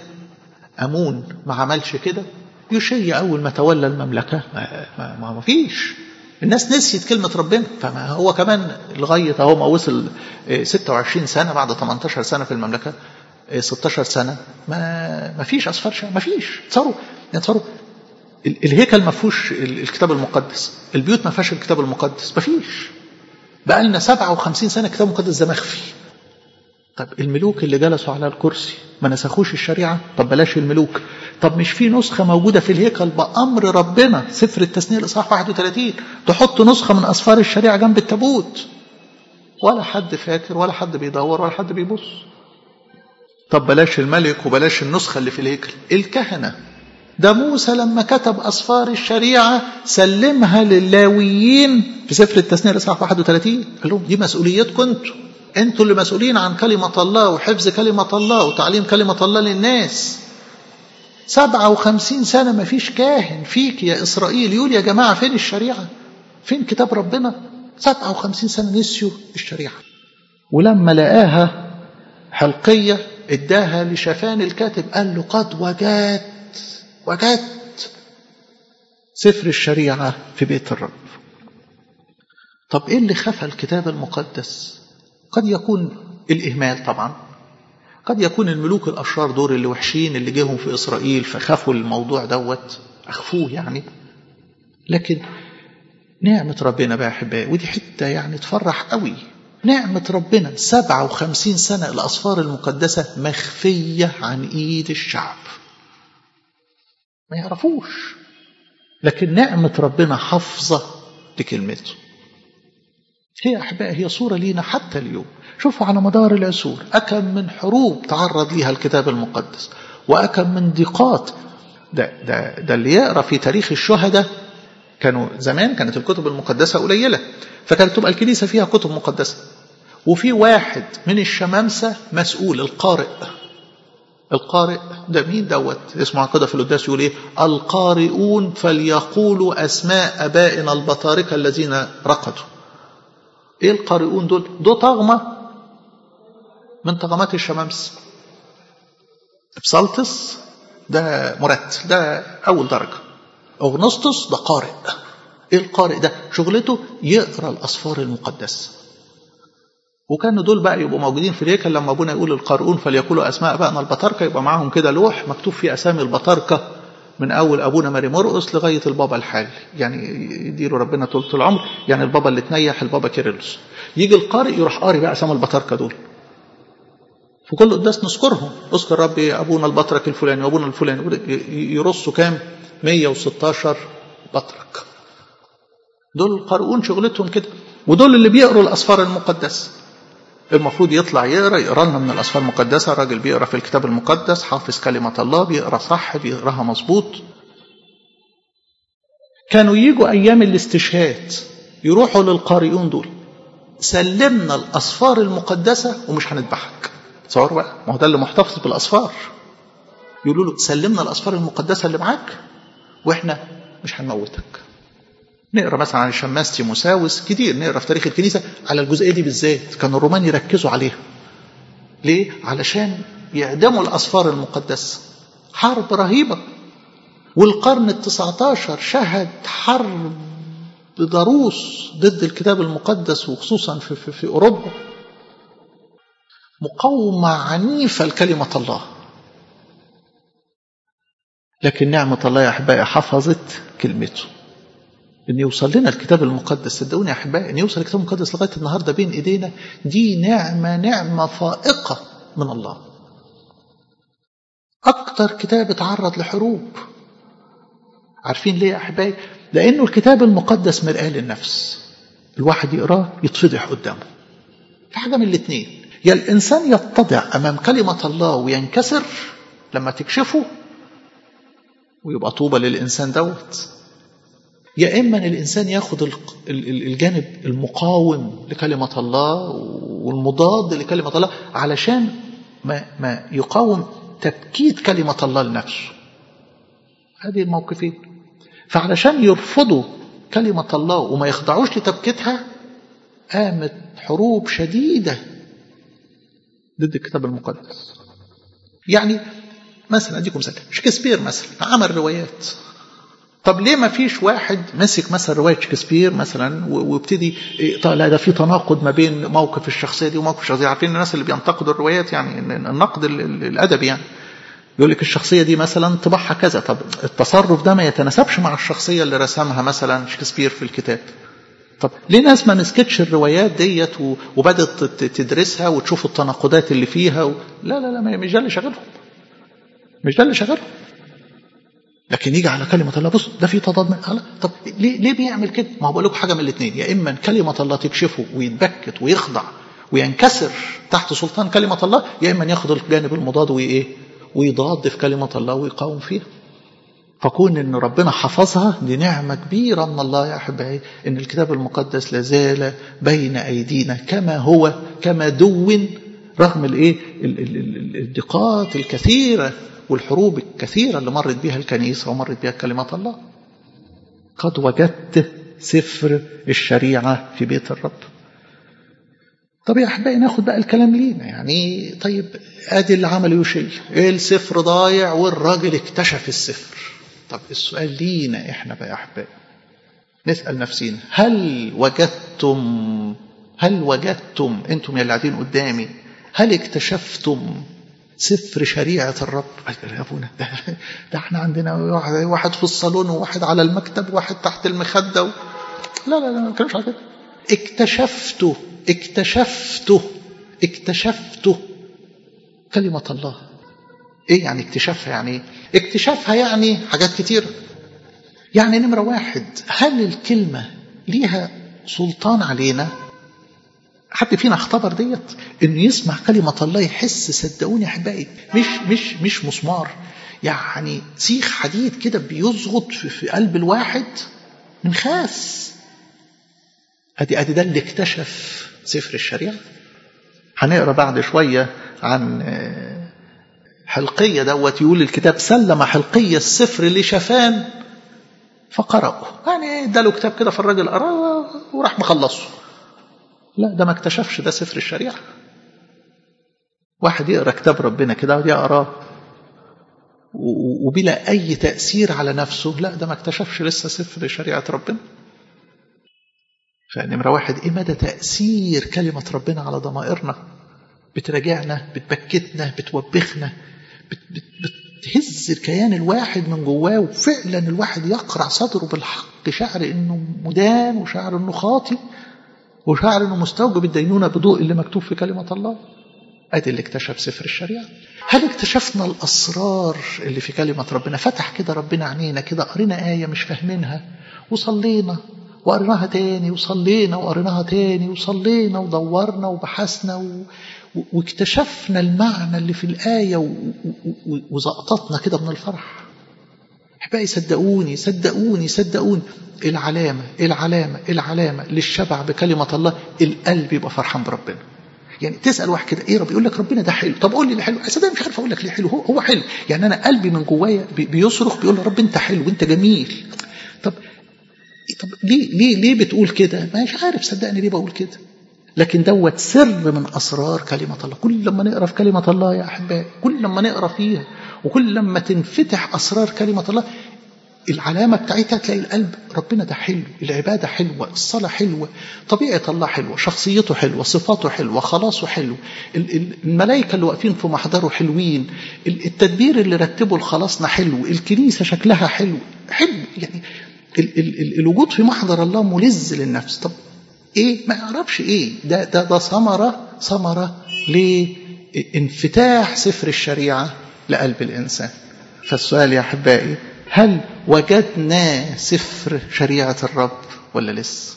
A: أمون ما عملش كده يشيع أول ما تولى المملكة ما, ما, ما فيش الناس نسيت كلمة ربنا فما هو كمان لغاية اهو ما وصل 26 سنة بعد 18 سنة في المملكة 16 سنة ما ما فيش أسفار شعر ما فيش تصوروا يعني تصوروا الهيكل ما فيهوش الكتاب المقدس البيوت ما فيهاش الكتاب المقدس ما فيش بقى لنا 57 سنة الكتاب المقدس ده مخفي طب الملوك اللي جلسوا على الكرسي ما نسخوش الشريعة طب بلاش الملوك طب مش في نسخة موجودة في الهيكل بأمر ربنا سفر التثنية الإصحاح 31 تحط نسخة من أسفار الشريعة جنب التابوت ولا حد فاكر ولا حد بيدور ولا حد بيبص طب بلاش الملك وبلاش النسخة اللي في الهيكل الكهنة ده موسى لما كتب أسفار الشريعة سلمها للاويين في سفر التثنية الإصحاح 31 قال لهم دي مسؤوليتكم انتوا انتوا اللي مسؤولين عن كلمة الله وحفظ كلمة الله وتعليم كلمة الله للناس سبعة وخمسين سنة ما فيش كاهن فيك يا إسرائيل يقول يا جماعة فين الشريعة فين كتاب ربنا سبعة وخمسين سنة نسيوا الشريعة ولما لقاها حلقية اداها لشفان الكاتب قال له قد وجدت وجدت سفر الشريعة في بيت الرب طب ايه اللي خفى الكتاب المقدس قد يكون الإهمال طبعا قد يكون الملوك الأشرار دول اللي وحشين اللي جيهم في إسرائيل فخافوا الموضوع دوت أخفوه يعني لكن نعمة ربنا بقى أحبائي ودي حتة يعني تفرح قوي نعمة ربنا 57 سنة الأسفار المقدسة مخفية عن إيد الشعب ما يعرفوش لكن نعمة ربنا حافظة لكلمته هي أحبائي هي صورة لينا حتى اليوم شوفوا على مدار العصور أكم من حروب تعرض ليها الكتاب المقدس وأكم من ضيقات ده, ده, ده اللي يقرأ في تاريخ الشهداء كانوا زمان كانت الكتب المقدسة قليلة فكانت تبقى الكنيسة فيها كتب مقدسة وفي واحد من الشمامسة مسؤول القارئ القارئ ده مين دوت اسمه كده في القداس يقول ايه القارئون فليقولوا اسماء ابائنا البطاركه الذين رقدوا ايه القارئون دول دول طغمه من طغمات الشمامسه بسالتس ده مرتل ده اول درجه اغنسطس ده قارئ ايه القارئ ده شغلته يقرا الاسفار المقدسه وكانوا دول بقى يبقوا موجودين في الهيكل لما ابونا يقول القارئون فليقولوا اسماء بقى البطاركه يبقى معاهم كده لوح مكتوب فيه اسامي البطاركه من اول ابونا ماري مرقس لغايه البابا الحالي يعني يديله ربنا طولة العمر يعني البابا اللي تنيح البابا كيرلس يجي القارئ يروح قاري بقى اسامي البطاركه دول في كل قداس نذكرهم اذكر ربي ابونا البطرك الفلاني وابونا الفلاني يرصوا كام 116 بطرك دول القارئون شغلتهم كده ودول اللي بيقروا الاسفار المقدسه المفروض يطلع يقرا يقرا لنا من الاسفار المقدسه الراجل بيقرا في الكتاب المقدس حافظ كلمه الله بيقرا صح بيقراها مظبوط كانوا يجوا ايام الاستشهاد يروحوا للقارئون دول سلمنا الاسفار المقدسه ومش هنذبحك تصور بقى ما هو ده اللي محتفظ بالاسفار يقولوا له سلمنا الاسفار المقدسه اللي معاك واحنا مش هنموتك نقرا مثلا عن الشماس تيموساوس كتير نقرا في تاريخ الكنيسه على الجزئيه دي بالذات كان الرومان يركزوا عليها ليه علشان يعدموا الاسفار المقدسه حرب رهيبه والقرن ال19 شهد حرب ضروس ضد الكتاب المقدس وخصوصا في, في, في اوروبا مقاومه عنيفه لكلمه الله لكن نعمه الله يا احبائي حفظت كلمته ان يوصل لنا الكتاب المقدس صدقوني يا احبائي ان يوصل الكتاب المقدس لغايه النهارده بين ايدينا دي نعمه نعمه فائقه من الله اكتر كتاب اتعرض لحروب عارفين ليه يا احبائي لانه الكتاب المقدس مرآة للنفس الواحد يقراه يتفضح قدامه في حاجه من الاثنين يا الانسان يتضع امام كلمه الله وينكسر لما تكشفه ويبقى طوبى للانسان دوت يا إما أن الإنسان ياخد الجانب المقاوم لكلمة الله والمضاد لكلمة الله علشان ما, ما يقاوم تبكيت كلمة الله لنفسه هذه الموقفين فعلشان يرفضوا كلمة الله وما يخضعوش لتبكيتها قامت حروب شديدة ضد الكتاب المقدس يعني مثلا أديكم مثال شكسبير مثلا عمل روايات طب ليه ما فيش واحد مسك مثلا روايه شكسبير مثلا وابتدي لا ده في تناقض ما بين موقف الشخصيه دي وموقف الشخصيه عارفين الناس اللي بينتقدوا الروايات يعني النقد الادبي يعني يقول لك الشخصيه دي مثلا طباعها كذا طب التصرف ده ما يتناسبش مع الشخصيه اللي رسمها مثلا شكسبير في الكتاب طب ليه ناس ما مسكتش الروايات ديت وبدت تدرسها وتشوف التناقضات اللي فيها و... لا لا لا مش ده اللي شغلهم مش ده اللي شغلهم لكن يجي على كلمة الله بص ده في تضاد من طب ليه ليه بيعمل كده؟ ما هو بقول لكم حاجة من الاثنين يا إما كلمة الله تكشفه ويتبكت ويخضع وينكسر تحت سلطان كلمة الله يا إما ياخد الجانب المضاد وإيه؟ ويضاد في كلمة الله ويقاوم فيها. فكون ان ربنا حفظها دي نعمه كبيره من الله يا احبائي ان الكتاب المقدس لازال بين ايدينا كما هو كما دون رغم الايه الدقات الكثيره والحروب الكثيره اللي مرت بها الكنيسه ومرت بها كلمات الله قد وجدت سفر الشريعه في بيت الرب طب يا احبائي ناخد بقى الكلام لينا يعني طيب ادي اللي عمله يوشيا السفر ضايع والراجل اكتشف السفر طب السؤال لينا احنا بقى يا احبائي نسال نفسنا هل وجدتم هل وجدتم انتم يا اللي قاعدين قدامي هل اكتشفتم سفر شريعة الرب يا ابونا ده, ده احنا عندنا واحد في الصالون وواحد على المكتب وواحد تحت المخدة و... لا لا لا ما بتكلمش على كده اكتشفته اكتشفته اكتشفته كلمة الله ايه يعني اكتشافها يعني ايه اكتشافها يعني حاجات كتير يعني نمرة واحد هل الكلمة ليها سلطان علينا حد فينا اختبر ديت انه يسمع كلمة الله يحس صدقوني يا احبائي مش مش مش مسمار يعني سيخ حديد كده بيزغط في, في قلب الواحد من خاس ادي ادي ده اللي اكتشف سفر الشريعة هنقرا بعد شوية عن حلقية دوت يقول الكتاب سلم حلقية السفر لشفان فقرأه يعني اداله كتاب كده فالراجل قراه وراح مخلصه لا ده ما اكتشفش ده سفر الشريعة واحد يقرا كتاب ربنا كده ويقراه وبلا أي تأثير على نفسه لا ده ما اكتشفش لسه سفر شريعة ربنا فنمرة واحد إيه مدى تأثير كلمة ربنا على ضمائرنا بتراجعنا بتبكتنا بتوبخنا بت بت بتهز الكيان الواحد من جواه وفعلا الواحد يقرع صدره بالحق شعر انه مدان وشعر انه خاطي وشعر انه مستوجب الدينونة بضوء اللي مكتوب في كلمة الله ادي اللي اكتشف سفر الشريعة هل اكتشفنا الاسرار اللي في كلمة ربنا فتح كده ربنا عينينا كده قرينا آية مش فاهمينها وصلينا وقريناها تاني وصلينا وقريناها تاني وصلينا ودورنا وبحثنا و... واكتشفنا المعنى اللي في الآية وزقطتنا كده من الفرح أحبائي صدقوني صدقوني صدقوني العلامة العلامة العلامة للشبع بكلمة الله القلب يبقى فرحان بربنا يعني تسأل واحد كده ايه رب يقول لك ربنا ده حلو طب قول لي اللي حلو صدقني مش عارف اقول لك ليه حلو هو, هو حلو يعني انا قلبي من جوايا بيصرخ بيقول رب انت حلو وانت جميل طب طب ليه ليه ليه بتقول كده مش عارف صدقني ليه بقول كده لكن دوت سر من أسرار كلمة الله كل لما نقرأ في كلمة الله يا أحبائي كل لما نقرأ فيها وكل لما تنفتح أسرار كلمة الله العلامة بتاعتها تلاقي القلب ربنا ده حلو العبادة حلوة الصلاة حلوة طبيعة الله حلوة شخصيته حلوة صفاته حلوة خلاصه حلو الملائكة اللي واقفين في محضره حلوين التدبير اللي رتبه لخلاصنا حلو الكنيسة شكلها حلو حلو يعني ال ال ال الوجود في محضر الله ملز للنفس طب ايه ما يعرفش ايه ده ده ده ثمره ثمره لانفتاح سفر الشريعه لقلب الانسان فالسؤال يا احبائي هل وجدنا سفر شريعه الرب ولا لسه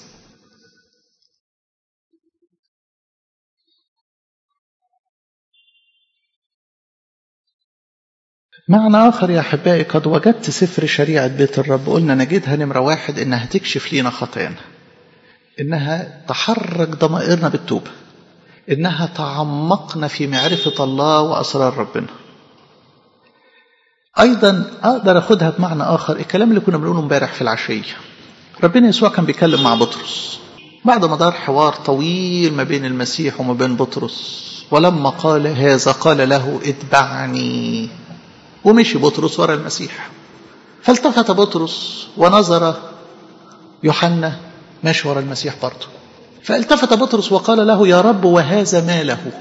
A: معنى آخر يا أحبائي قد وجدت سفر شريعة بيت الرب قلنا نجدها نمرة واحد إنها تكشف لينا خطايانا إنها تحرك ضمائرنا بالتوبة إنها تعمقنا في معرفة الله وأسرار ربنا أيضا أقدر أخدها بمعنى آخر الكلام اللي كنا بنقوله امبارح في العشية ربنا يسوع كان بيتكلم مع بطرس بعد ما دار حوار طويل ما بين المسيح وما بين بطرس ولما قال هذا قال له اتبعني ومشي بطرس ورا المسيح فالتفت بطرس ونظر يوحنا ماشي ورا المسيح برضه فالتفت بطرس وقال له يا رب وهذا ما له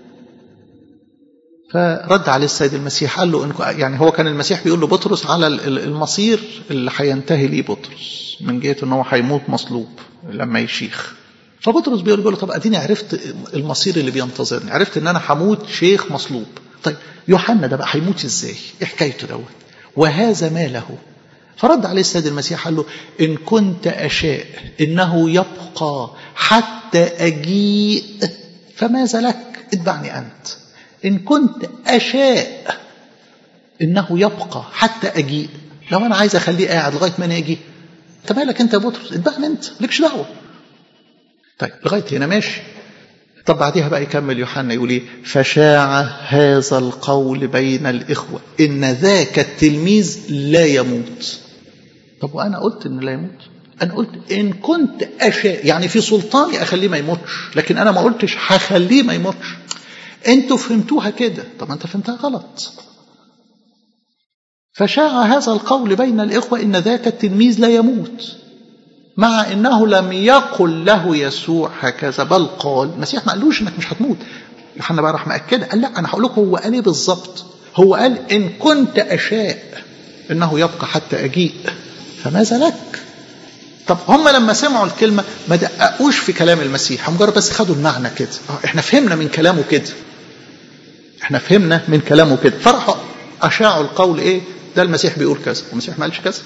A: فرد عليه السيد المسيح قال له إن يعني هو كان المسيح بيقول له بطرس على المصير اللي هينتهي ليه بطرس من جهه ان هو هيموت مصلوب لما يشيخ فبطرس بيقول له طب اديني عرفت المصير اللي بينتظرني عرفت ان انا هموت شيخ مصلوب طيب يوحنا ده بقى هيموت ازاي ايه حكايته دوت وهذا ما له فرد عليه السيد المسيح قال له ان كنت اشاء انه يبقى حتى اجيء فماذا لك اتبعني انت ان كنت اشاء انه يبقى حتى اجيء لو انا عايز اخليه قاعد لغايه ما انا اجي انت مالك انت يا بطرس اتبعني انت مالكش دعوه طيب لغايه هنا ماشي طب بعديها بقى يكمل يوحنا يقول ايه فشاع هذا القول بين الاخوه ان ذاك التلميذ لا يموت طب وانا قلت ان لا يموت انا قلت ان كنت اشاء يعني في سلطاني اخليه ما يموتش لكن انا ما قلتش هخليه ما يموتش انتوا فهمتوها كده طب انت فهمتها غلط فشاع هذا القول بين الإخوة إن ذاك التلميذ لا يموت مع إنه لم يقل له يسوع هكذا بل قال المسيح ما قالوش إنك مش هتموت يوحنا بقى راح مأكد قال لا أنا هقول لكم هو قال إيه بالظبط هو قال إن كنت أشاء إنه يبقى حتى أجيء فماذا لك طب هم لما سمعوا الكلمة ما دققوش في كلام المسيح هم مجرد بس خدوا المعنى كده احنا فهمنا من كلامه كده احنا فهمنا من كلامه كده فرحوا أشاعوا القول إيه ده المسيح بيقول كذا المسيح ما قالش كذا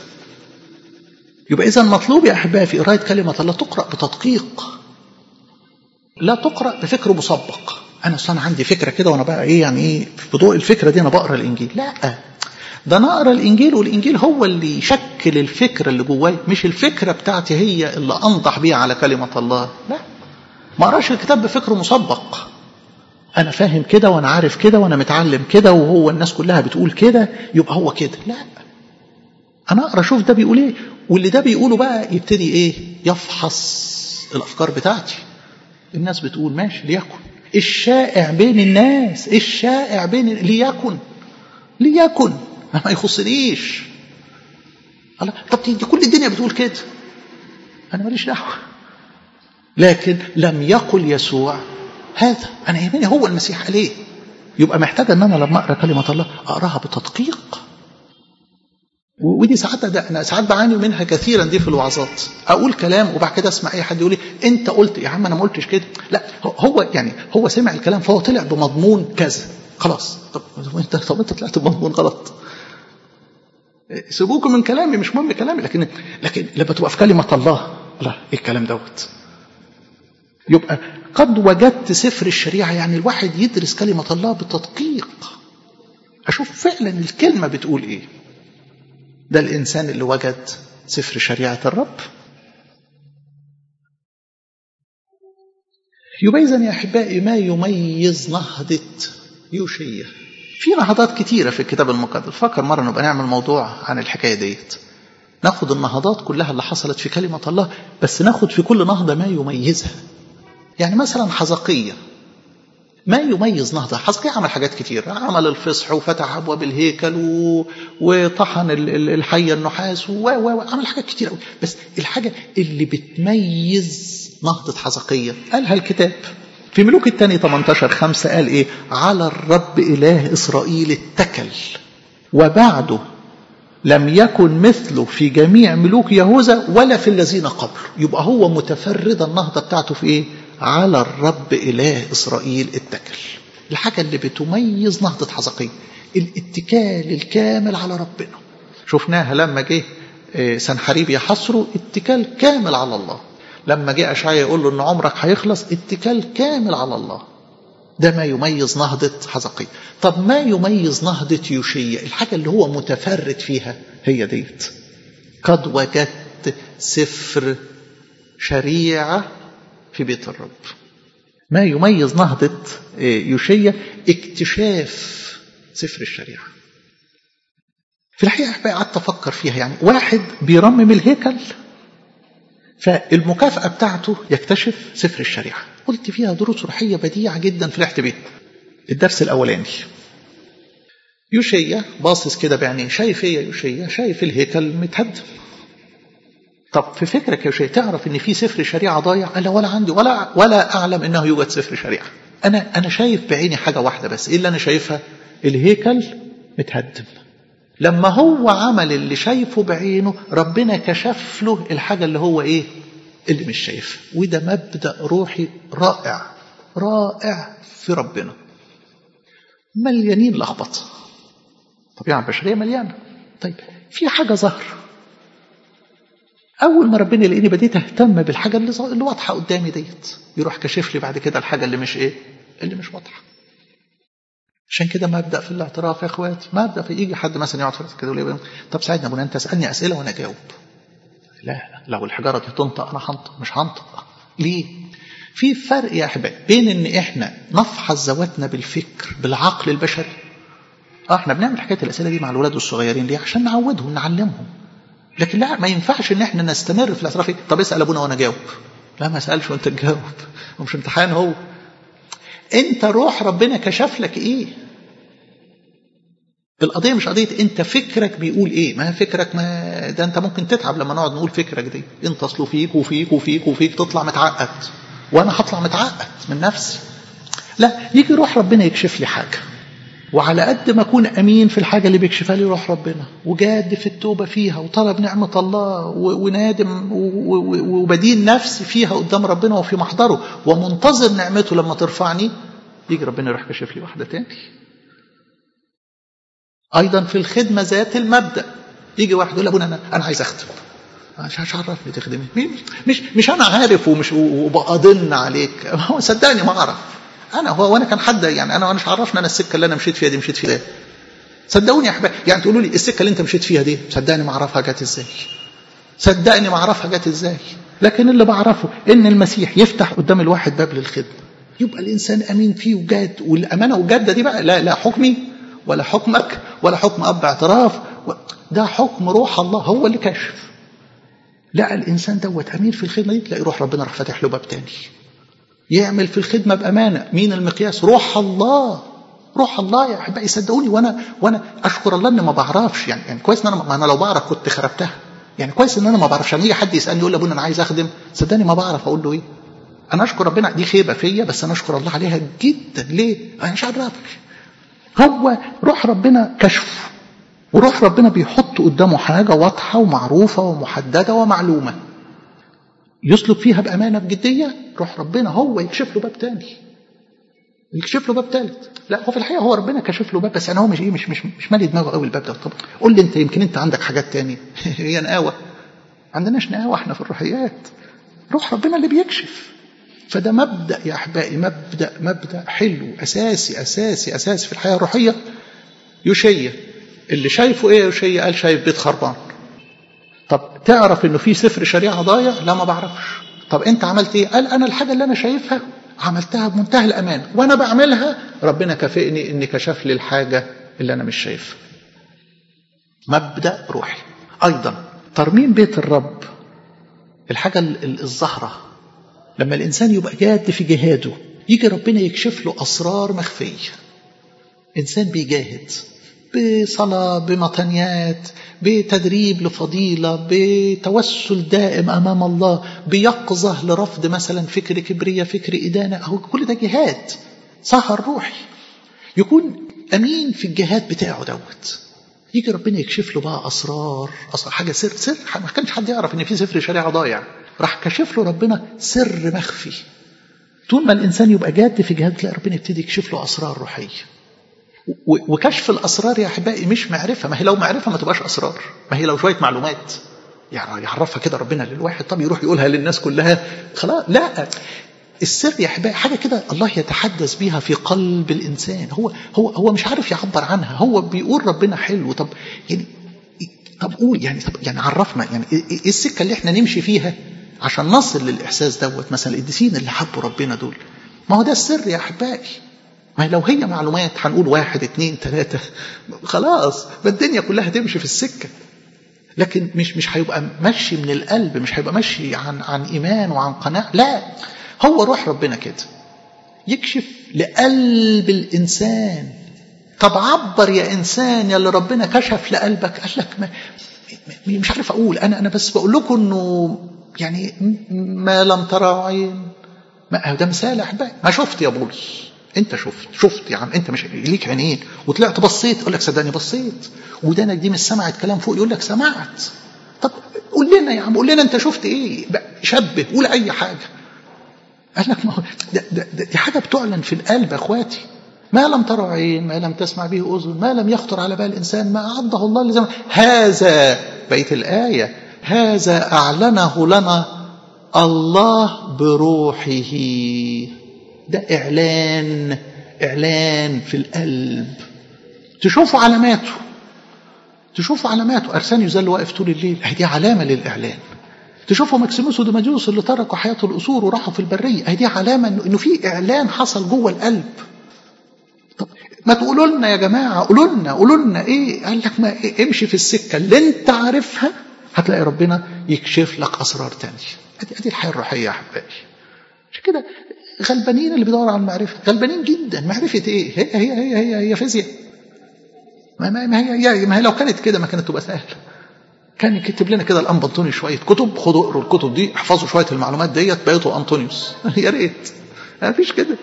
A: يبقى إذا مطلوب يا أحبائي في قراية كلمة الله تقرأ بتدقيق لا تقرأ بفكر مسبق أنا أصلا عندي فكرة كده وأنا بقى إيه يعني إيه في ضوء الفكرة دي أنا بقرأ الإنجيل لا ده أنا أقرأ الإنجيل والإنجيل هو اللي يشكل الفكرة اللي جواي مش الفكرة بتاعتي هي اللي أنضح بيها على كلمة الله لا ما أقراش الكتاب بفكر مسبق انا فاهم كده وانا عارف كده وانا متعلم كده وهو الناس كلها بتقول كده يبقى هو كده لا انا اقرا اشوف ده بيقول ايه واللي ده بيقوله بقى يبتدي ايه يفحص الافكار بتاعتي الناس بتقول ماشي ليكن الشائع بين الناس الشائع بين ليكن ليكن ما يخصنيش الله طب دي كل الدنيا بتقول كده انا ماليش دعوه لكن لم يقل يسوع هذا انا يهمني هو المسيح قال ايه يبقى محتاج ان انا لما اقرا كلمه الله اقراها بتدقيق ودي ساعات ده انا ساعات بعاني منها كثيرا دي في الوعظات اقول كلام وبعد كده اسمع اي حد يقول لي انت قلت يا عم انا ما قلتش كده لا هو يعني هو سمع الكلام فهو طلع بمضمون كذا خلاص طب انت طب انت طلعت بمضمون غلط سيبوكم من كلامي مش مهم كلامي لكن لكن لما تبقى في كلمه الله لا ايه الكلام دوت يبقى قد وجدت سفر الشريعة يعني الواحد يدرس كلمة الله بتدقيق أشوف فعلا الكلمة بتقول إيه ده الإنسان اللي وجد سفر شريعة الرب يبقى إذن يا أحبائي ما يميز نهضة يوشية في نهضات كتيرة في الكتاب المقدس فكر مرة نبقى نعمل موضوع عن الحكاية ديت ناخد النهضات كلها اللي حصلت في كلمة الله بس ناخد في كل نهضة ما يميزها يعني مثلا حزقية ما يميز نهضة حزقية عمل حاجات كتير عمل الفصح وفتح أبواب الهيكل و... وطحن الحية النحاس وعمل حاجات كتير قوي بس الحاجة اللي بتميز نهضة حزقية قالها الكتاب في ملوك الثاني 18 خمسة قال إيه على الرب إله إسرائيل اتكل وبعده لم يكن مثله في جميع ملوك يهوذا ولا في الذين قبله يبقى هو متفرد النهضة بتاعته في إيه على الرب إله إسرائيل اتكل الحاجة اللي بتميز نهضة حزقية الاتكال الكامل على ربنا شفناها لما جه سنحريب يحصره اتكال كامل على الله لما جه أشعيا يقول له إن عمرك هيخلص اتكال كامل على الله ده ما يميز نهضة حزقية طب ما يميز نهضة يوشية الحاجة اللي هو متفرد فيها هي ديت قد وجدت سفر شريعة في بيت الرب ما يميز نهضة يوشية اكتشاف سفر الشريعة في الحقيقة بقى قعدت أفكر فيها يعني واحد بيرمم الهيكل فالمكافأة بتاعته يكتشف سفر الشريعة قلت فيها دروس روحية بديعة جدا فرحت بيها الدرس الأولاني يوشيا باصص كده بعينيه شايف ايه يا يوشيا شايف الهيكل متهدم طب في فكرك يا يوشيا تعرف ان في سفر شريعه ضايع قال ولا عندي ولا ولا اعلم انه يوجد سفر شريعه انا انا شايف بعيني حاجه واحده بس ايه اللي انا شايفها الهيكل متهدم لما هو عمل اللي شايفه بعينه ربنا كشف له الحاجه اللي هو ايه اللي مش شايفها وده مبدا روحي رائع رائع في ربنا مليانين لخبطه الطبيعه البشريه مليانه طيب في حاجه ظاهره اول ما ربنا يلاقيني بديت اهتم بالحاجه اللي, اللي واضحه قدامي ديت يروح كشف لي بعد كده الحاجه اللي مش ايه اللي مش واضحه عشان كده ما ابدا في الاعتراف يا اخواتي ما ابدا في يجي حد مثلا يقعد كده يقول لي طب ساعدني ابونا انت اسالني اسئله وانا اجاوب لا لو الحجاره دي تنطق انا هنطق مش هنطق ليه في فرق يا احبائي بين ان احنا نفحص ذواتنا بالفكر بالعقل البشري اه احنا بنعمل حكايه الاسئله دي مع الاولاد الصغيرين ليه عشان نعودهم نعلمهم لكن لا ما ينفعش ان احنا نستمر في الاعتراف طب اسال ابونا وانا جاوب لا ما اسالش وانت تجاوب ومش امتحان هو انت روح ربنا كشف لك ايه القضيه مش قضيه انت فكرك بيقول ايه ما فكرك ما ده انت ممكن تتعب لما نقعد نقول فكرك دي انت اصله فيك وفيك وفيك وفيك تطلع متعقد وانا هطلع متعقد من نفسي لا يجي روح ربنا يكشف لي حاجه وعلى قد ما اكون امين في الحاجه اللي بيكشفها لي روح ربنا وجاد في التوبه فيها وطلب نعمه الله ونادم وبدين نفسي فيها قدام ربنا وفي محضره ومنتظر نعمته لما ترفعني يجي ربنا يروح كشف لي واحده تاني ايضا في الخدمه ذات المبدا يجي واحد يقول ابونا انا انا عايز اخدم مش عرفني تخدمي مش مش انا عارف ومش وبأضن عليك هو صدقني ما اعرف انا هو وانا كان حد يعني انا مش عرفني انا السكه اللي انا مشيت فيها دي مشيت فيها صدقوني يا احبابي يعني تقولوا لي السكه اللي انت مشيت فيها دي صدقني ما اعرفها جت ازاي صدقني ما اعرفها جت ازاي لكن اللي بعرفه ان المسيح يفتح قدام الواحد باب للخدمه يبقى الانسان امين فيه وجاد والامانه والجاده دي بقى لا لا حكمي ولا حكمك ولا حكم اب اعتراف ده حكم روح الله هو اللي كشف لقى الانسان دوت امين في الخدمه دي تلاقي روح ربنا راح فاتح له باب تاني يعمل في الخدمه بامانه مين المقياس روح الله روح الله يا احبائي صدقوني وانا وانا اشكر الله اني ما بعرفش يعني, يعني كويس ان انا ما انا لو بعرف كنت خربتها يعني كويس ان انا ما بعرفش يعني يجي حد يسالني يقول لي ابونا انا عايز اخدم صدقني ما بعرف اقول له ايه انا اشكر ربنا دي خيبه فيا بس انا اشكر الله عليها جدا ليه انا مش عارف هو روح ربنا كشف وروح ربنا بيحط قدامه حاجه واضحه ومعروفه ومحدده ومعلومه يسلك فيها بامانه بجديه روح ربنا هو يكشف له باب تاني يكشف له باب ثالث لا هو في الحقيقه هو ربنا كشف له باب بس انا هو مش ايه مش مش مش مالي دماغه قوي الباب ده طب قول لي انت يمكن انت عندك حاجات تانية هي نقاوه عندناش نقاوه احنا في الروحيات روح ربنا اللي بيكشف فده مبدا يا احبائي مبدا مبدا حلو اساسي اساسي اساسي في الحياه الروحيه يشيع اللي شايفه ايه يشيع قال شايف بيت خربان طب تعرف انه في سفر شريعه ضايع لا ما بعرفش طب انت عملت ايه قال انا الحاجه اللي انا شايفها عملتها بمنتهى الامان وانا بعملها ربنا كافئني ان كشف لي الحاجه اللي انا مش شايفها مبدا روحي ايضا ترميم بيت الرب الحاجه الظاهره لما الانسان يبقى جاد في جهاده يجي ربنا يكشف له اسرار مخفيه انسان بيجاهد بصلاه بمطنيات بتدريب لفضيلة بتوسل دائم أمام الله بيقظة لرفض مثلا فكر كبرية فكر إدانة أهو كل ده جهاد سهر روحي يكون أمين في الجهاد بتاعه دوت يجي ربنا يكشف له بقى أسرار أسرار حاجة سر سر ما كانش حد يعرف إن في سفر شريعة ضايع راح كشف له ربنا سر مخفي طول ما الإنسان يبقى جاد في جهاد تلاقي ربنا يبتدي يكشف له أسرار روحية وكشف الاسرار يا احبائي مش معرفه ما هي لو معرفه ما تبقاش اسرار ما هي لو شويه معلومات يعني يعرفها كده ربنا للواحد طب يروح يقولها للناس كلها خلاص لا السر يا احبائي حاجه كده الله يتحدث بيها في قلب الانسان هو هو هو مش عارف يعبر عنها هو بيقول ربنا حلو طب يعني طب قول يعني طب يعني عرفنا يعني ايه السكه اللي احنا نمشي فيها عشان نصل للاحساس دوت مثلا القديسين اللي حبوا ربنا دول ما هو ده السر يا احبائي ما لو هي معلومات هنقول واحد اتنين تلاتة خلاص الدنيا كلها تمشي في السكة لكن مش مش هيبقى ماشي من القلب مش هيبقى ماشي عن عن ايمان وعن قناعه لا هو روح ربنا كده يكشف لقلب الانسان طب عبر يا انسان يا اللي ربنا كشف لقلبك قال لك ما مش عارف اقول انا انا بس بقول لكم انه يعني ما لم ترى عين ما ده مثال احبائي ما شفت يا بولس انت شفت شفت يا عم انت مش ليك عينين وطلعت بصيت يقول لك صدقني بصيت ودانك دي مش سمعت كلام فوق يقول لك سمعت طب قول لنا يا عم قول لنا انت شفت ايه شبه قول اي حاجه قال لك ما هو ده, ده, ده دي حاجه بتعلن في القلب يا اخواتي ما لم ترى عين ما لم تسمع به اذن ما لم يخطر على بال الانسان ما اعده الله لزمان هذا بيت الايه هذا اعلنه لنا الله بروحه ده اعلان اعلان في القلب تشوفوا علاماته تشوفوا علاماته ارسانيوس ده اللي واقف طول الليل دي علامه للاعلان تشوفوا ماكسيموس وديماجيوس اللي تركوا حياه القصور وراحوا في البريه دي علامه انه في اعلان حصل جوه القلب طب ما تقولوا لنا يا جماعه قولوا لنا قولوا لنا ايه قال لك ما إيه امشي في السكه اللي انت عارفها هتلاقي ربنا يكشف لك اسرار تانية ادي ادي الحياه الروحيه يا احبائي عشان كده غلبانين اللي بيدوروا على المعرفه غلبانين جدا معرفه ايه هي هي هي هي, هي فيزياء ما, ما, ما هي ما هي لو كانت كده ما كانت تبقى سهله كان يكتب لنا كده الانبا انطوني شويه كتب خدوا اقروا الكتب دي احفظوا شويه المعلومات ديت بقيتوا انطونيوس يا ريت ما فيش كده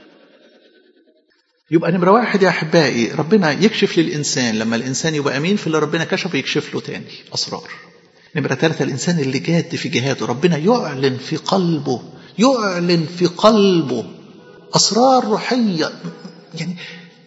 A: يبقى نمرة واحد يا أحبائي ربنا يكشف للإنسان لما الإنسان يبقى أمين في اللي ربنا كشفه يكشف له تاني أسرار نمرة ثلاثة الإنسان اللي جاد في جهاده ربنا يعلن في قلبه يعلن في قلبه أسرار روحية يعني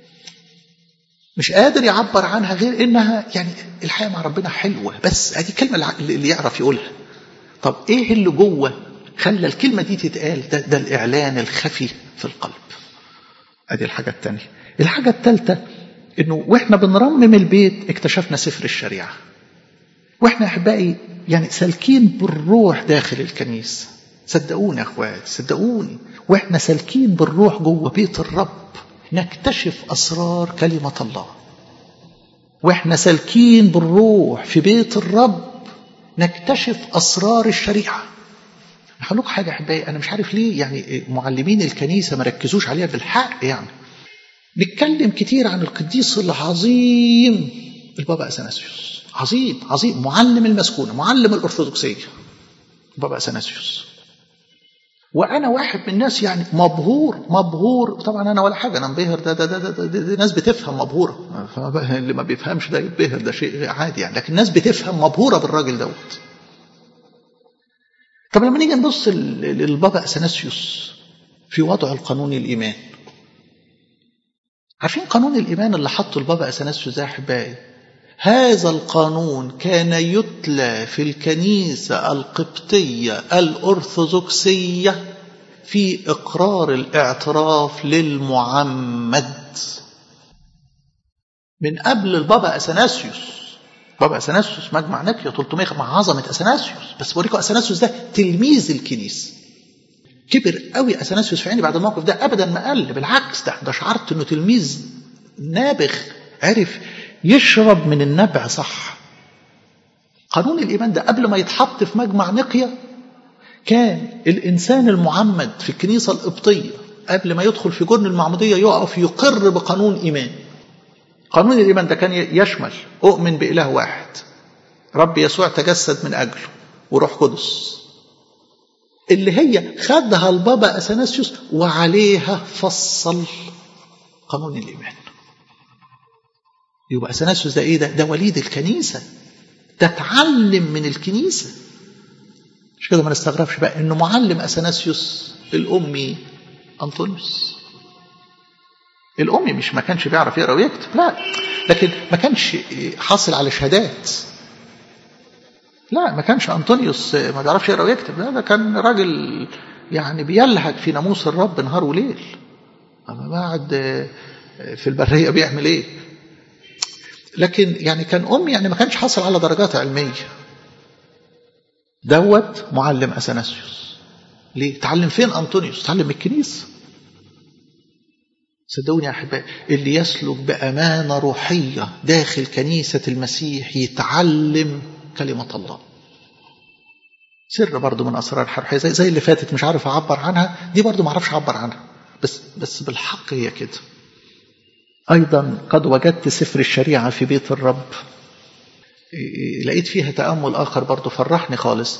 A: مش قادر يعبر عنها غير إنها يعني الحياة مع ربنا حلوة بس هذه الكلمة اللي يعرف يقولها طب إيه اللي جوه خلى الكلمة دي تتقال ده, ده الإعلان الخفي في القلب ادي الحاجة الثانية الحاجة الثالثة انه واحنا بنرمم البيت اكتشفنا سفر الشريعة واحنا احبائي يعني سالكين بالروح داخل الكنيسة صدقوني يا اخوات صدقوني واحنا سالكين بالروح جوه بيت الرب نكتشف اسرار كلمة الله واحنا سالكين بالروح في بيت الرب نكتشف اسرار الشريعه هقول لكم حاجه احبائي انا مش عارف ليه يعني معلمين الكنيسه ما ركزوش عليها بالحق يعني نتكلم كتير عن القديس العظيم البابا اثناسيوس عظيم عظيم معلم المسكونه معلم الارثوذكسيه البابا اثناسيوس وانا واحد من الناس يعني مبهور مبهور طبعا انا ولا حاجه انا مبهر ده ده ده, ده, ده, ده, ده ناس بتفهم مبهوره اللي ما بيفهمش ده يتبهر ده شيء عادي يعني لكن الناس بتفهم مبهوره بالراجل دوت طب لما نيجي نبص للبابا اثناسيوس في وضع القانون الايمان عارفين قانون الايمان اللي حطه البابا اثناسيوس ده احبائي هذا القانون كان يتلى في الكنيسه القبطيه الارثوذكسيه في اقرار الاعتراف للمعمد من قبل البابا اثناسيوس بابا اثناسيوس مجمع نقيا 300 مع عظمه اثناسيوس بس بوريكم اثناسيوس ده تلميذ الكنيسه كبر قوي اثناسيوس في عيني بعد الموقف ده ابدا ما قل بالعكس ده ده شعرت انه تلميذ نابغ عرف يشرب من النبع صح قانون الايمان ده قبل ما يتحط في مجمع نقيا كان الانسان المعمد في الكنيسه القبطيه قبل ما يدخل في جرن المعموديه يقف يقر بقانون ايمان قانون الإيمان ده كان يشمل أؤمن بإله واحد رب يسوع تجسد من أجله وروح قدس اللي هي خدها البابا أثناسيوس وعليها فصل قانون الإيمان يبقى أثناسيوس ده إيه ده؟ ده وليد الكنيسة ده اتعلم من الكنيسة مش كده ما نستغربش بقى إنه معلم أثناسيوس الأمي أنطونيوس الأمي مش ما كانش بيعرف يقرأ ويكتب لا لكن ما كانش حاصل على شهادات لا ما كانش أنطونيوس ما بيعرفش يقرأ ويكتب لا ده كان راجل يعني بيلهج في ناموس الرب نهار وليل أما بعد في البرية بيعمل إيه لكن يعني كان أمي يعني ما كانش حاصل على درجات علمية دوت معلم أثناسيوس ليه؟ تعلم فين أنطونيوس؟ تعلم الكنيسة صدقوني يا أحبائي اللي يسلك بأمانة روحية داخل كنيسة المسيح يتعلم كلمة الله سر برضو من أسرار الحرحية زي, زي اللي فاتت مش عارف أعبر عنها دي برضو ما أعرفش أعبر عنها بس بس بالحق هي كده أيضا قد وجدت سفر الشريعة في بيت الرب لقيت فيها تأمل آخر برضو فرحني خالص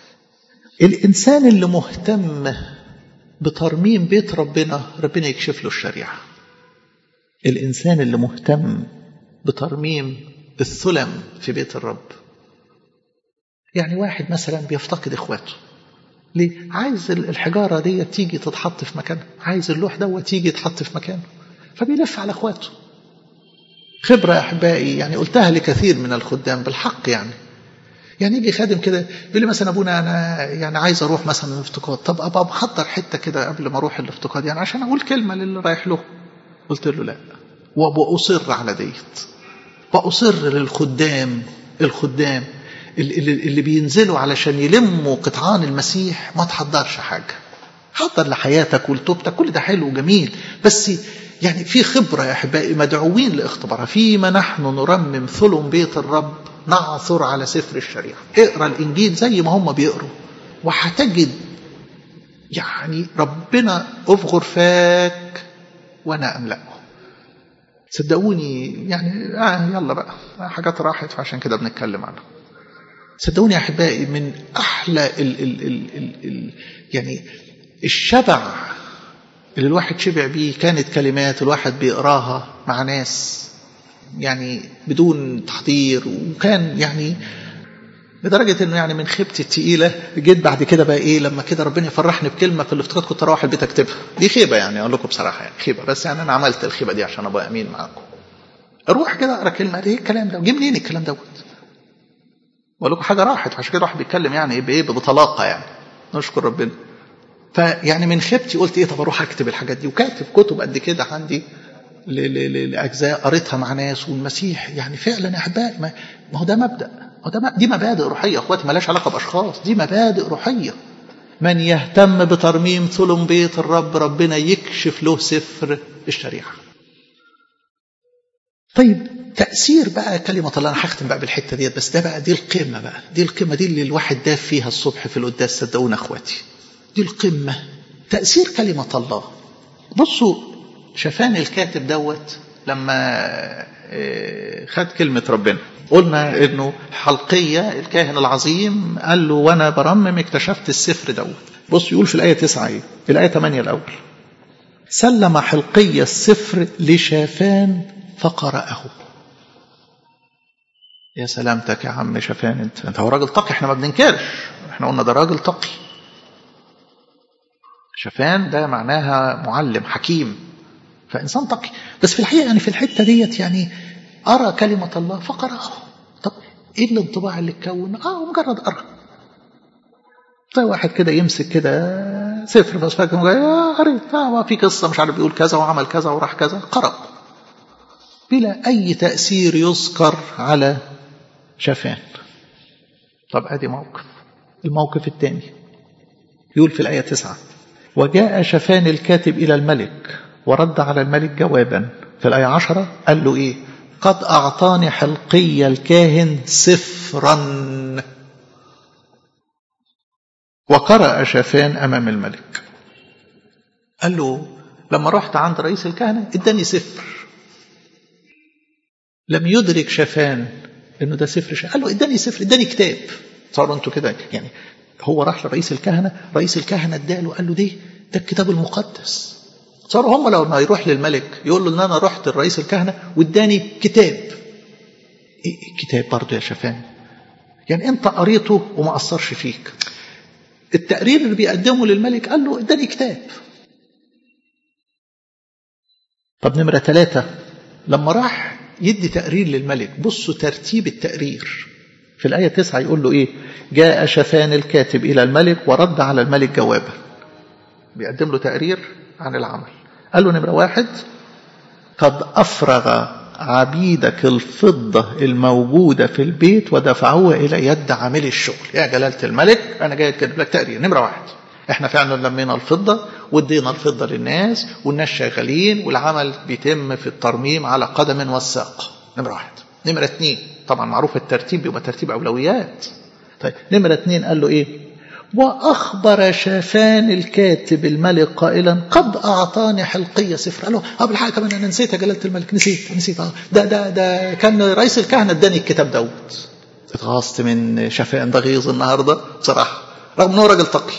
A: الإنسان اللي مهتم بترميم بيت ربنا ربنا يكشف له الشريعة الإنسان اللي مهتم بترميم الثلم في بيت الرب يعني واحد مثلا بيفتقد إخواته ليه؟ عايز الحجارة دي تيجي تتحط في مكانها عايز اللوح دوت يجي يتحط في مكانه فبيلف على إخواته خبرة يا أحبائي يعني قلتها لكثير من الخدام بالحق يعني يعني يجي خادم كده بيقول لي مثلا ابونا انا يعني عايز اروح مثلا الافتقاد طب ابقى محضر حته كده قبل ما اروح الافتقاد يعني عشان اقول كلمه للي رايح له قلت له لا وبأصر على ديت بأصر للخدام الخدام اللي, اللي بينزلوا علشان يلموا قطعان المسيح ما تحضرش حاجه حضر لحياتك ولتوبتك كل ده حلو وجميل بس يعني في خبرة يا أحبائي مدعوين لاختبارها فيما نحن نرمم ثلم بيت الرب نعثر على سفر الشريعة اقرأ الإنجيل زي ما هم بيقروا وهتجد يعني ربنا أفغر فاك وأنا أملأه صدقوني يعني آه يلا بقى حاجات راحت فعشان كده بنتكلم عنها صدقوني يا أحبائي من أحلى ال ال ال ال ال يعني الشبع اللي الواحد شبع بيه كانت كلمات الواحد بيقراها مع ناس يعني بدون تحضير وكان يعني لدرجة انه يعني من خيبتي التقيلة جيت بعد كده بقى ايه لما كده ربنا يفرحني بكلمة في الافتقاد كنت اروح البيت اكتبها دي خيبة يعني اقول لكم بصراحة يعني خيبة بس يعني انا عملت الخيبة دي عشان ابقى امين معاكم اروح كده اقرا كلمة ايه الكلام ده جه منين الكلام دوت بقول لكم حاجة راحت عشان كده الواحد بيتكلم يعني بايه بطلاقة يعني نشكر ربنا فيعني من خيبتي قلت ايه طب اروح اكتب الحاجات دي وكاتب كتب قد كده عندي لاجزاء قريتها مع ناس والمسيح يعني فعلا يا احبائي ما هو ده مبدا هو ده دي مبادئ روحيه اخواتي مالهاش علاقه باشخاص دي مبادئ روحيه من يهتم بترميم ثلم بيت الرب ربنا يكشف له سفر الشريعه طيب تأثير بقى كلمة الله أنا هختم بقى بالحتة ديت بس ده بقى دي القمة بقى دي القمة دي اللي الواحد داف فيها الصبح في القداس صدقونا أخواتي دي القمة تأثير كلمة الله بصوا شفان الكاتب دوت لما خد كلمة ربنا قلنا انه حلقية الكاهن العظيم قال له وانا برمم اكتشفت السفر دوت بص يقول في الآية 9 ايه الآية 8 الأول سلم حلقية السفر لشافان فقرأه يا سلامتك يا عم شافان انت انت هو راجل تقي احنا ما بننكرش احنا قلنا ده راجل تقي شفان ده معناها معلم حكيم فإنسان تقي بس في الحقيقة يعني في الحتة ديت يعني أرى كلمة الله فقرأه طب إيه الانطباع اللي اتكون؟ آه مجرد أرى زي واحد كده يمسك كده سفر بس فاكر آه قريت آه في قصة مش عارف بيقول كذا وعمل كذا وراح كذا قرأ بلا أي تأثير يذكر على شفان طب أدي موقف الموقف الثاني يقول في الآية تسعة وجاء شفان الكاتب إلى الملك ورد على الملك جوابا في الآية عشرة قال له إيه قد أعطاني حلقي الكاهن سفرا وقرأ شفان أمام الملك قال له لما رحت عند رئيس الكهنة اداني سفر لم يدرك شفان انه ده سفر شفان. قال له اداني سفر اداني كتاب صاروا انتوا كده يعني هو راح لرئيس الكهنة رئيس الكهنة اداله قال له ده ده الكتاب المقدس صاروا هم لما يروح للملك يقول له ان انا رحت لرئيس الكهنة واداني كتاب ايه الكتاب برضه يا شفان يعني انت قريته وما اثرش فيك التقرير اللي بيقدمه للملك قال له اداني كتاب طب نمرة ثلاثة لما راح يدي تقرير للملك بصوا ترتيب التقرير في الآية تسعة يقول له إيه جاء شفان الكاتب إلى الملك ورد على الملك جوابا بيقدم له تقرير عن العمل قال له نمرة واحد قد أفرغ عبيدك الفضة الموجودة في البيت ودفعوها إلى يد عامل الشغل يا جلالة الملك أنا جاي أكتب لك تقرير نمرة واحد احنا فعلا لمينا الفضة وادينا الفضة للناس والناس شغالين والعمل بيتم في الترميم على قدم والساق نمرة واحد نمرة اتنين طبعا معروف الترتيب بيبقى ترتيب أولويات طيب نمرة اتنين قال له ايه وأخبر شافان الكاتب الملك قائلا قد أعطاني حلقية سفر قال له أه بالحقيقة كمان أنا نسيت يا جلالة الملك نسيت نسيت أه ده ده ده كان رئيس الكهنة اداني الكتاب دوت اتغاظت من شافان ده غيظ النهاردة بصراحة رغم أنه راجل تقي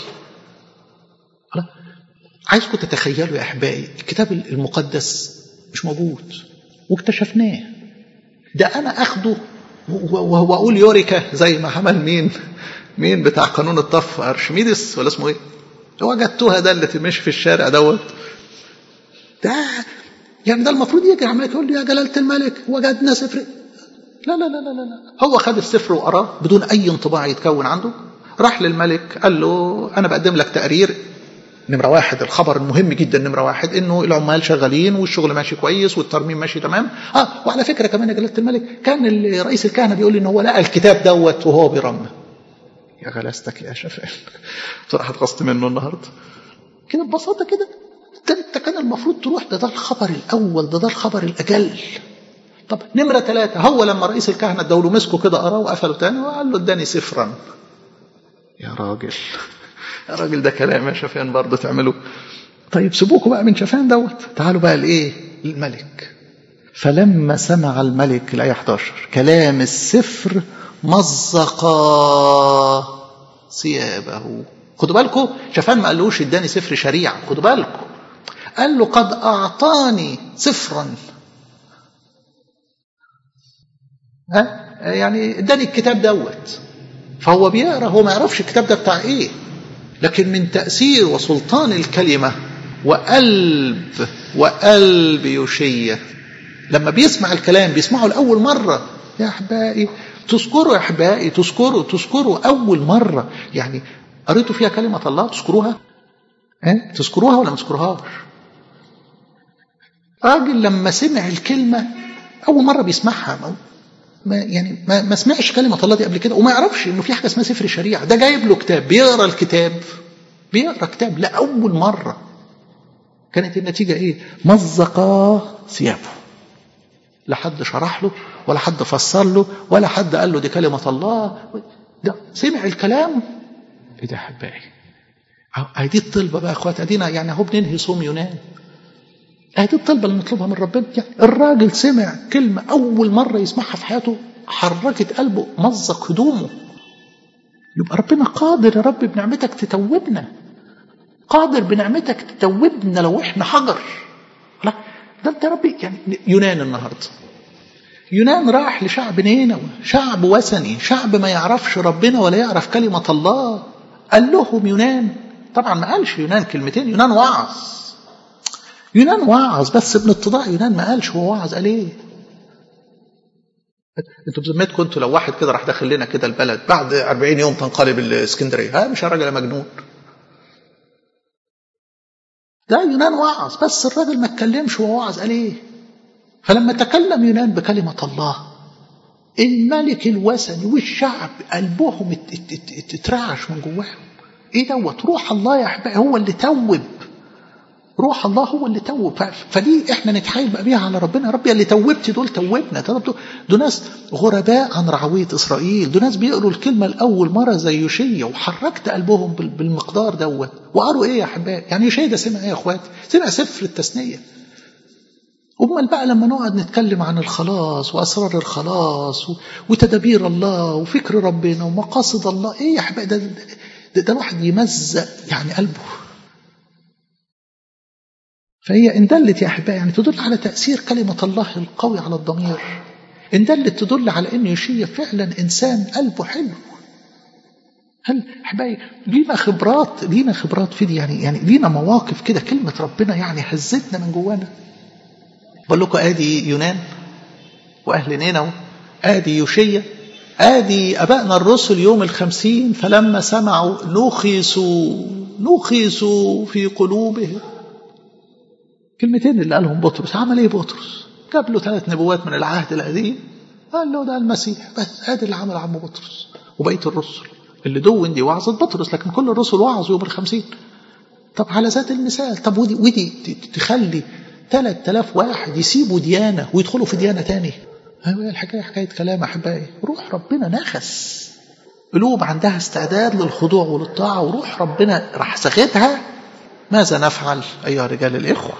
A: عايزكم تتخيلوا يا أحبائي الكتاب المقدس مش موجود واكتشفناه ده أنا أخده وأقول يوريكا زي ما عمل مين مين بتاع قانون الطف ارشميدس ولا اسمه ايه وجدتوها ده اللي ماشي في الشارع دوت ده يعني ده المفروض يجي عمال يقول لي يا جلالة الملك وجدنا سفر لا لا لا لا لا هو خد السفر وقراه بدون اي انطباع يتكون عنده راح للملك قال له انا بقدم لك تقرير نمرة واحد الخبر المهم جدا نمرة واحد انه العمال شغالين والشغل ماشي كويس والترميم ماشي تمام اه وعلى فكرة كمان يا جلالة الملك كان رئيس الكهنة بيقول لي ان هو لقى الكتاب دوت وهو بيرمم يا غلاستك يا شفاء بصراحة اتغصت منه النهاردة كده ببساطة كده ده انت كان المفروض تروح ده ده الخبر الأول ده ده الخبر الأجل طب نمرة ثلاثة هو لما رئيس الكهنة ادوا مسكوا كده قراه وقفلوا تاني وقال له اداني صفرا يا راجل يا راجل ده كلام يا شفان برضه تعملوا طيب سيبوكوا بقى من شفان دوت تعالوا بقى لايه الملك فلما سمع الملك الآية 11 كلام السفر مزقا ثيابه خدوا بالكم شفان ما قالوش اداني سفر شريعة خدوا بالكم قال له قد أعطاني سفرا ها يعني اداني الكتاب دوت فهو بيقرا هو ما يعرفش الكتاب ده بتاع ايه لكن من تأثير وسلطان الكلمة وقلب وقلب يوشية لما بيسمع الكلام بيسمعه لأول مرة يا أحبائي تذكروا يا أحبائي تذكروا تذكروا أول مرة يعني قريتوا فيها كلمة الله تذكروها ها تذكروها ولا ما تذكروهاش راجل لما سمع الكلمة أول مرة بيسمعها ما يعني ما, ما سمعش كلمة الله دي قبل كده وما يعرفش إنه في حاجة اسمها سفر الشريعة ده جايب له كتاب بيقرا الكتاب بيقرا كتاب لأول مرة كانت النتيجة إيه؟ مزقا ثيابه لا حد شرح له ولا حد فسر له ولا حد قال له دي كلمة الله ده سمع الكلام ايه ده احبائي اهي دي الطلبة بقى اخوات ادينا يعني اهو بننهي صوم يونان اهي دي الطلبة اللي نطلبها من ربنا يعني الراجل سمع كلمة أول مرة يسمعها في حياته حركت قلبه مزق هدومه يبقى ربنا قادر يا رب بنعمتك تتوبنا قادر بنعمتك تتوبنا لو احنا حجر لا ده انت يا ربي يعني يونان النهارده يونان راح لشعب نينوى شعب وثني شعب ما يعرفش ربنا ولا يعرف كلمة الله قال لهم يونان طبعا ما قالش يونان كلمتين يونان وعظ يونان وعظ بس ابن اتضاع يونان ما قالش هو وعظ قال ايه انتوا بذمتكم انتوا لو واحد كده راح داخل لنا كده البلد بعد 40 يوم تنقلب الاسكندريه ها مش الراجل مجنون ده يونان وعظ بس الراجل ما اتكلمش هو وعظ قال ايه فلما تكلم يونان بكلمة الله الملك الوثني والشعب قلبهم اترعش من جواهم ايه دوت روح الله يا احبائي هو اللي توب روح الله هو اللي توب فدي احنا نتحايل بقى بيها على ربنا يا رب اللي توبت دول توبنا دول ناس غرباء عن رعوية اسرائيل دول ناس بيقروا الكلمة الاول مرة زي يوشيا وحركت قلبهم بالمقدار دوت وقروا ايه يا احبائي يعني يوشيا ده سمع ايه يا اخوات سمع سفر التثنية أمال بقى لما نقعد نتكلم عن الخلاص وأسرار الخلاص وتدابير الله وفكر ربنا ومقاصد الله إيه يا حبايبي ده, ده, ده الواحد يمزق يعني قلبه فهي إن دلت يا أحبائي يعني تدل على تأثير كلمة الله القوي على الضمير إن دلت تدل على أن يشيع فعلا إنسان قلبه حلو هل أحبائي لينا خبرات لينا خبرات في دي يعني يعني لينا مواقف كده كلمة ربنا يعني هزتنا من جوانا بقول لكم ادي يونان واهل نينوى ادي يوشيا ادي ابائنا الرسل يوم الخمسين فلما سمعوا نخسوا نخسوا في قلوبهم كلمتين اللي قالهم بطرس عمل ايه بطرس جاب له ثلاث نبوات من العهد القديم قال له ده المسيح بس ادي اللي عمل عم بطرس وبقيه الرسل اللي دون دي وعظت بطرس لكن كل الرسل وعظوا يوم الخمسين طب على ذات المثال طب ودي ودي تخلي 3000 واحد يسيبوا ديانة ويدخلوا في ديانة تاني هي الحكاية حكاية كلام أحبائي روح ربنا نخس قلوب عندها استعداد للخضوع وللطاعة وروح ربنا راح ساخدها ماذا نفعل أيها رجال الإخوة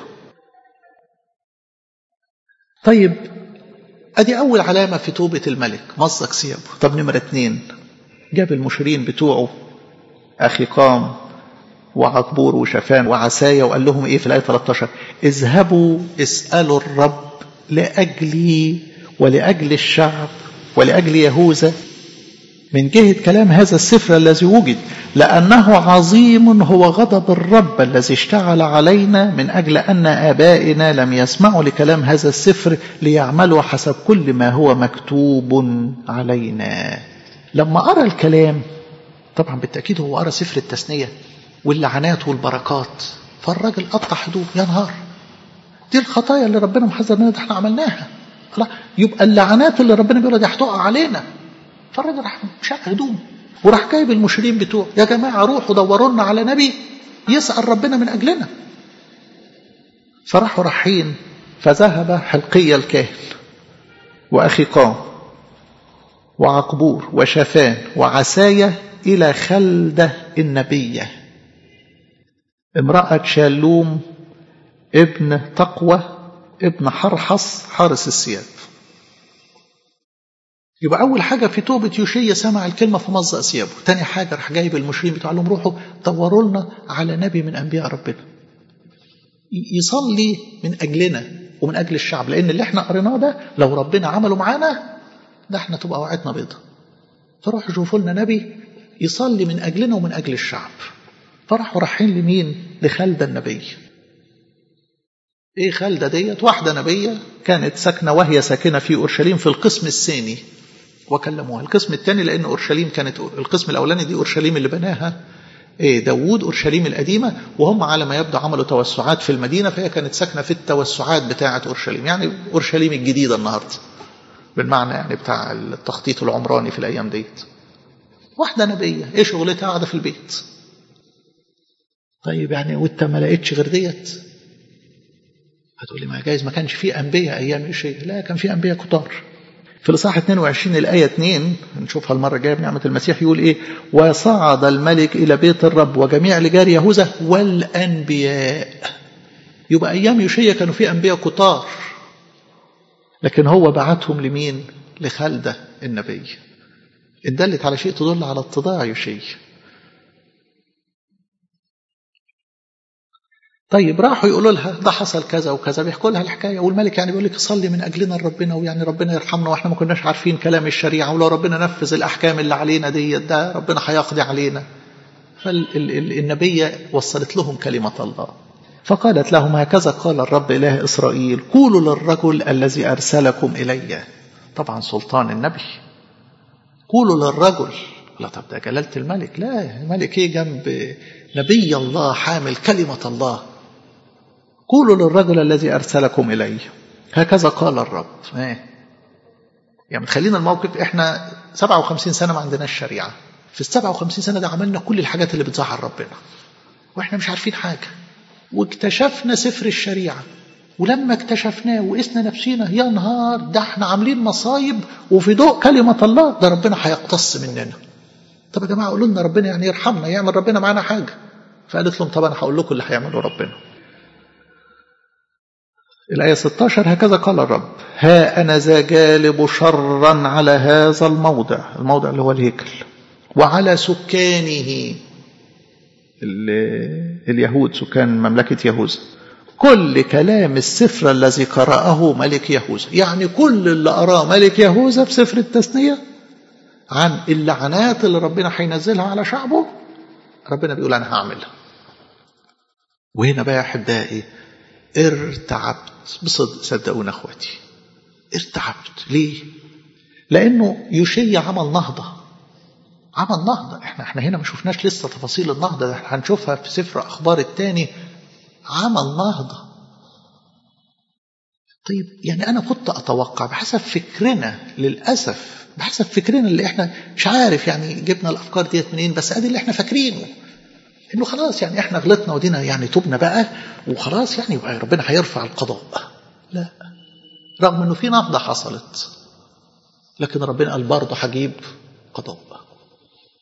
A: طيب أدي أول علامة في توبة الملك مزق ثيابه طب نمرة اتنين جاب المشيرين بتوعه أخي قام وعقبور وشفان وعسايا وقال لهم إيه في الآية 13 اذهبوا اسألوا الرب لأجلي ولأجل الشعب ولأجل يهوذا من جهة كلام هذا السفر الذي وجد لأنه عظيم هو غضب الرب الذي اشتعل علينا من أجل أن آبائنا لم يسمعوا لكلام هذا السفر ليعملوا حسب كل ما هو مكتوب علينا لما قرأ الكلام طبعا بالتأكيد هو قرأ سفر التثنية واللعنات والبركات فالراجل قطع حدود يا نهار دي الخطايا اللي ربنا محذر منها ده احنا عملناها خلاص يبقى اللعنات اللي ربنا بيقولها دي هتقع علينا فالراجل راح شق هدومه وراح جايب المشيرين بتوعه يا جماعه روحوا دوروا لنا على نبي يسأل ربنا من اجلنا فراحوا رايحين فذهب حلقي الكاهن واخي قام وعقبور وشفان وعسايا الى خلده النبيه امراه شالوم ابن تقوى ابن حرحص حارس الثياب يبقى أول حاجة في توبة يوشيا سمع الكلمة في مزق ثيابه تاني حاجة راح جايب المشرين بتوع لهم روحوا دوروا لنا على نبي من أنبياء ربنا يصلي من أجلنا ومن أجل الشعب لأن اللي احنا قريناه ده لو ربنا عمله معانا ده احنا تبقى وعدنا بيضة فروحوا يشوفوا لنا نبي يصلي من أجلنا ومن أجل الشعب فراحوا رايحين لمين؟ لخالدة النبي ايه خالدة ديت واحدة نبية كانت ساكنة وهي ساكنة في أورشليم في القسم الثاني وكلموها القسم الثاني لأن أورشليم كانت القسم الأولاني دي أورشليم اللي بناها إيه داوود أورشليم القديمة وهم على ما يبدو عملوا توسعات في المدينة فهي كانت ساكنة في التوسعات بتاعة أورشليم يعني أورشليم الجديدة النهاردة بالمعنى يعني بتاع التخطيط العمراني في الأيام ديت واحدة نبية إيه شغلتها قاعدة في البيت طيب يعني وانت ما لقيتش غير ديت هتقولي ما جايز ما كانش فيه أنبياء أيام شيء لا كان فيه أنبياء كتار في الإصحاح 22 الآية 2 نشوفها المرة الجاية بنعمة المسيح يقول إيه وصعد الملك إلى بيت الرب وجميع لجار يهوذا والأنبياء يبقى أيام يوشيا كانوا فيه أنبياء كتار لكن هو بعتهم لمين لخالدة النبي إن دلت على شيء تدل على اتضاع يوشيا طيب راحوا يقولوا لها ده حصل كذا وكذا بيحكوا لها الحكايه والملك يعني بيقول لك صلي من اجلنا لربنا ويعني ربنا يرحمنا واحنا ما كناش عارفين كلام الشريعه ولو ربنا نفذ الاحكام اللي علينا ديت ده ربنا هيقضي علينا فالنبيه وصلت لهم كلمه الله فقالت لهم هكذا قال الرب اله اسرائيل قولوا للرجل الذي ارسلكم الي طبعا سلطان النبي قولوا للرجل لا طب ده جلاله الملك لا الملك ايه جنب نبي الله حامل كلمه الله قولوا للرجل الذي أرسلكم إلي هكذا قال الرب ايه يعني خلينا الموقف احنا 57 سنة ما عندناش شريعة في ال 57 سنة ده عملنا كل الحاجات اللي بتزعل ربنا واحنا مش عارفين حاجة واكتشفنا سفر الشريعة ولما اكتشفناه وقسنا نفسينا يا نهار ده احنا عاملين مصايب وفي ضوء كلمة الله ده ربنا هيقتص مننا طب يا جماعة قولوا لنا ربنا يعني يرحمنا يعمل ربنا معانا حاجة فقالت لهم طب انا هقول لكم اللي هيعمله ربنا الآية 16 هكذا قال الرب ها أنا ذا جالب شرا على هذا الموضع الموضع اللي هو الهيكل وعلى سكانه اليهود سكان مملكة يهوذا كل كلام السفر الذي قرأه ملك يهوذا يعني كل اللي قراه ملك يهوذا في سفر التثنية عن اللعنات اللي ربنا هينزلها على شعبه ربنا بيقول أنا هعملها وهنا بقى يا أحبائي ارتعبت بصدق صدقونا اخواتي ارتعبت ليه لانه يوشيا عمل نهضه عمل نهضه احنا احنا هنا ما شفناش لسه تفاصيل النهضه ده هنشوفها في سفر اخبار الثاني عمل نهضه طيب يعني انا كنت اتوقع بحسب فكرنا للاسف بحسب فكرنا اللي احنا مش عارف يعني جبنا الافكار ديت منين بس ادي اللي احنا فاكرينه انه خلاص يعني احنا غلطنا ودينا يعني تبنا بقى وخلاص يعني يبقى ربنا هيرفع القضاء لا رغم انه في نهضه حصلت لكن ربنا قال برضه هجيب قضاء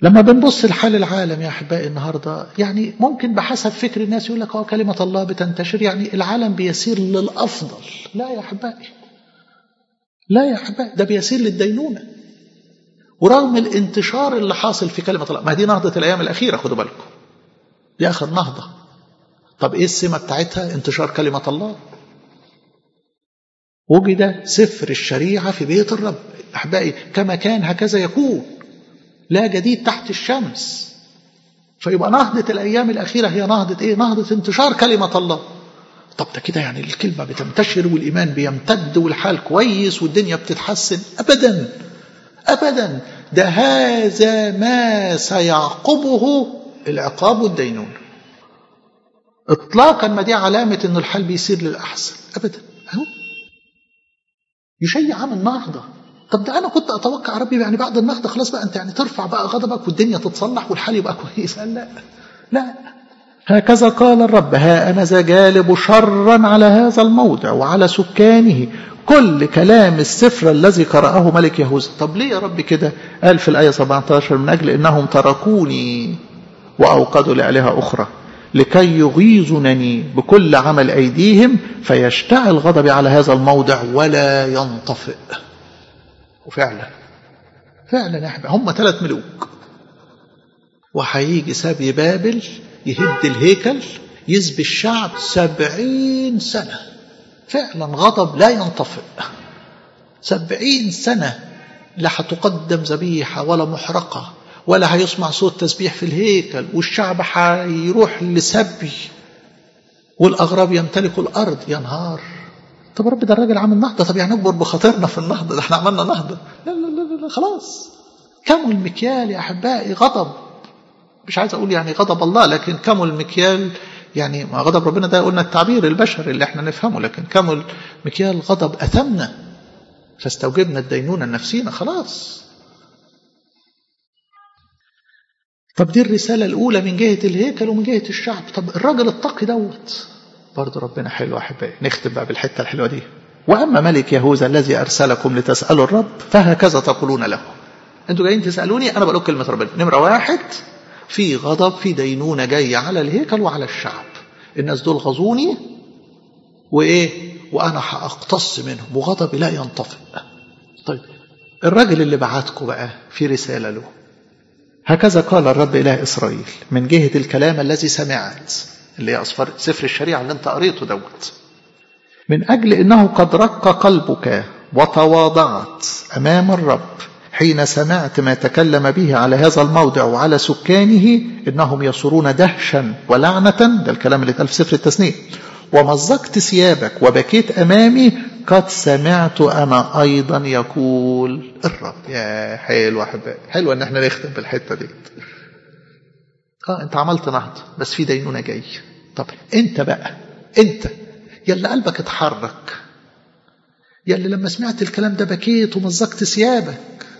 A: لما بنبص لحال العالم يا أحبائي النهاردة يعني ممكن بحسب فكر الناس يقول لك هو كلمة الله بتنتشر يعني العالم بيسير للأفضل لا يا أحبائي لا يا أحبائي ده بيسير للدينونة ورغم الانتشار اللي حاصل في كلمة الله ما دي نهضة الأيام الأخيرة خدوا بالكم دي آخر نهضة طب إيه السمة بتاعتها انتشار كلمة الله وجد سفر الشريعة في بيت الرب أحبائي كما كان هكذا يكون لا جديد تحت الشمس فيبقى نهضة الأيام الأخيرة هي نهضة إيه؟ نهضة انتشار كلمة الله طب ده كده يعني الكلمة بتنتشر والإيمان بيمتد والحال كويس والدنيا بتتحسن أبدا أبدا ده هذا ما سيعقبه العقاب والدينون إطلاقا ما دي علامة إن الحال بيصير للأحسن أبدا أهو يشيع عن النهضة طب ده أنا كنت أتوقع ربي يعني بعد النهضة خلاص بقى أنت يعني ترفع بقى غضبك والدنيا تتصلح والحال يبقى كويس قال لا لا هكذا قال الرب ها أنا ذا جالب شرا على هذا الموضع وعلى سكانه كل كلام السفر الذي قرأه ملك يهوذا طب ليه يا رب كده قال في الآية 17 من أجل إنهم تركوني وأوقدوا لآلهة أخرى لكي يغيظنني بكل عمل أيديهم فيشتعل غضبي على هذا الموضع ولا ينطفئ وفعلا فعلا يا أحباب هم ثلاث ملوك وهيجي سبي بابل يهد الهيكل يسبي الشعب سبعين سنة فعلا غضب لا ينطفئ سبعين سنة لا هتقدم ذبيحة ولا محرقة ولا هيسمع صوت تسبيح في الهيكل والشعب هيروح لسبي والأغراب يمتلكوا الأرض يا نهار طب رب ده الراجل عامل نهضة طب يعني نكبر بخاطرنا في النهضة ده احنا عملنا نهضة لا لا لا, لا خلاص كموا المكيال يا أحبائي غضب مش عايز أقول يعني غضب الله لكن كموا المكيال يعني غضب ربنا ده قلنا التعبير البشري اللي احنا نفهمه لكن كموا المكيال غضب أثمنا فاستوجبنا الدينونة النفسينا خلاص طب دي الرسالة الأولى من جهة الهيكل ومن جهة الشعب طب الراجل التقي دوت برضه ربنا حلو أحبائي نختم بقى بالحتة الحلوة دي وأما ملك يهوذا الذي أرسلكم لتسألوا الرب فهكذا تقولون له أنتوا جايين تسألوني أنا بقول كلمة ربنا نمرة واحد في غضب في دينونة جاية على الهيكل وعلى الشعب الناس دول غزوني وإيه وأنا هأقتص منهم وغضبي لا ينطفئ طيب الراجل اللي بعتكم بقى في رسالة له هكذا قال الرب إله إسرائيل من جهة الكلام الذي سمعت اللي هي أصفر سفر الشريعة اللي أنت قريته دوت من أجل إنه قد رق قلبك وتواضعت أمام الرب حين سمعت ما تكلم به على هذا الموضع وعلى سكانه إنهم يصرون دهشا ولعنة ده الكلام اللي اتقال في سفر التثنية ومزقت ثيابك وبكيت أمامي قد سمعت أنا أيضا يقول الرب يا حلو أحبائي حلو إن احنا نختم بالحتة دي اه انت عملت نهضة بس في دينونة جاي طب انت بقى انت يلا قلبك اتحرك يلا لما سمعت الكلام ده بكيت ومزقت ثيابك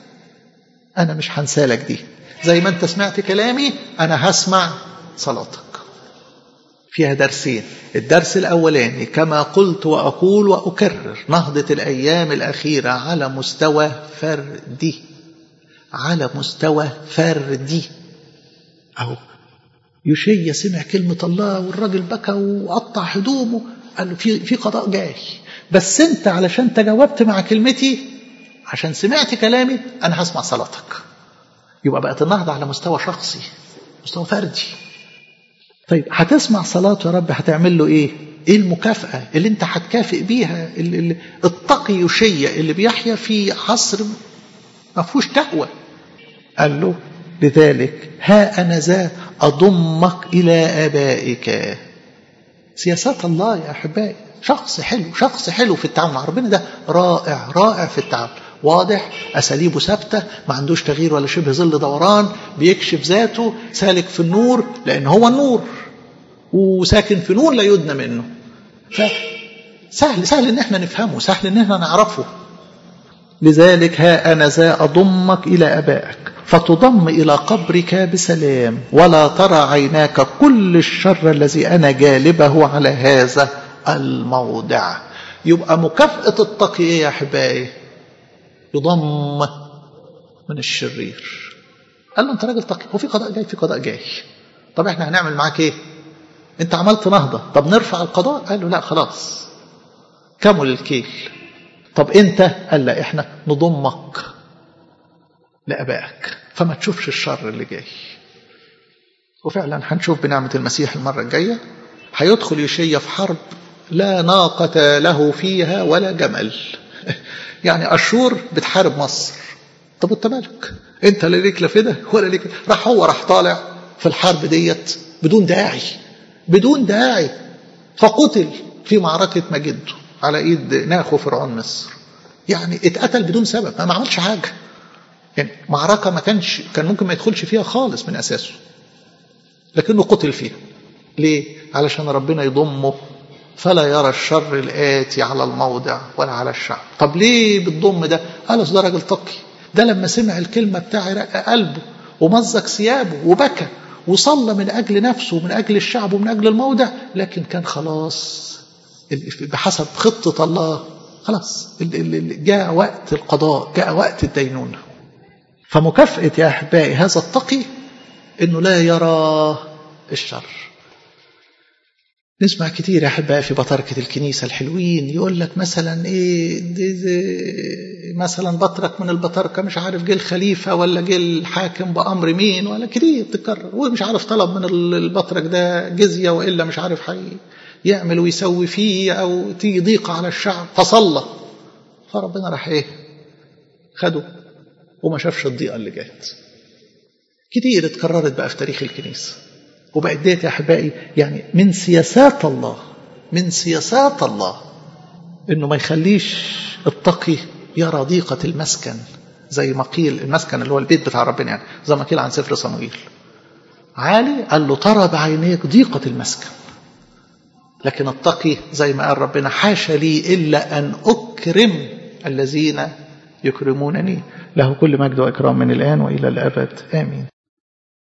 A: انا مش هنسالك دي زي ما انت سمعت كلامي انا هسمع صلاتك فيها درسين الدرس الأولاني كما قلت وأقول وأكرر نهضة الأيام الأخيرة على مستوى فردي على مستوى فردي أهو يشيا سمع كلمة الله والراجل بكى وقطع هدومه قال له في في قضاء جاي بس أنت علشان تجاوبت مع كلمتي عشان سمعت كلامي أنا هسمع صلاتك يبقى بقت النهضة على مستوى شخصي مستوى فردي طيب هتسمع صلاته يا رب هتعمل له ايه ايه المكافأة اللي انت هتكافئ بيها اللي التقي يشيع اللي بيحيا في عصر ما فيهوش تقوى قال له لذلك ها انا ذا اضمك الى ابائك سياسات الله يا احبائي شخص حلو شخص حلو في التعامل مع ربنا ده رائع رائع في التعامل واضح أساليبه ثابتة ما عندوش تغيير ولا شبه ظل دوران بيكشف ذاته سالك في النور لأن هو النور وساكن في نور لا يدنى منه فسهل سهل ان احنا نفهمه سهل ان احنا نعرفه لذلك ها أنا ذا أضمك إلى أبائك فتضم إلى قبرك بسلام ولا ترى عيناك كل الشر الذي أنا جالبه على هذا الموضع يبقى مكافأة التقي إيه يا أحبائي يضم من الشرير قال له انت راجل تقي هو في قضاء جاي في قضاء جاي طب احنا هنعمل معاك ايه انت عملت نهضة طب نرفع القضاء قال له لا خلاص كمل الكيل طب انت قال لا احنا نضمك لأبائك فما تشوفش الشر اللي جاي وفعلا هنشوف بنعمة المسيح المرة الجاية هيدخل يشيا في حرب لا ناقة له فيها ولا جمل يعني أشور بتحارب مصر طب وانت مالك انت لا ليك لا في ده ولا ليك راح هو راح طالع في الحرب ديت بدون داعي بدون داعي فقتل في معركة مجده على ايد ناخو فرعون مصر يعني اتقتل بدون سبب ما عملش حاجة يعني معركة ما كانش كان ممكن ما يدخلش فيها خالص من أساسه لكنه قتل فيها ليه؟ علشان ربنا يضمه فلا يرى الشر الآتي على الموضع ولا على الشعب طب ليه بالضم ده؟ قال ده راجل تقي ده لما سمع الكلمة بتاعي رق قلبه ومزق ثيابه وبكى وصلى من أجل نفسه ومن أجل الشعب ومن أجل الموضع لكن كان خلاص بحسب خطة الله خلاص جاء وقت القضاء جاء وقت الدينونة فمكافأة يا أحبائي هذا التقي أنه لا يرى الشر نسمع كتير يا أحبائي في بطركة الكنيسة الحلوين يقول لك مثلا إيه دي دي مثلا بطرك من البطركة مش عارف جه الخليفة ولا جه الحاكم بأمر مين ولا كتير تتكرر ومش عارف طلب من البطرك ده جزية وإلا مش عارف حي يعمل ويسوي فيه أو تيجي ضيقة على الشعب فصلى فربنا راح إيه خده وما شافش الضيقة اللي جات كتير اتكررت بقى في تاريخ الكنيسة وبقت ديت يا أحبائي يعني من سياسات الله من سياسات الله إنه ما يخليش التقي يرى ضيقة المسكن زي ما قيل المسكن اللي هو البيت بتاع ربنا يعني زي ما قيل عن سفر صموئيل عالي قال له ترى بعينيك ضيقة المسكن لكن التقي زي ما قال ربنا حاشا لي إلا أن أكرم الذين يكرمونني له كل مجد وإكرام من الآن وإلى الأبد آمين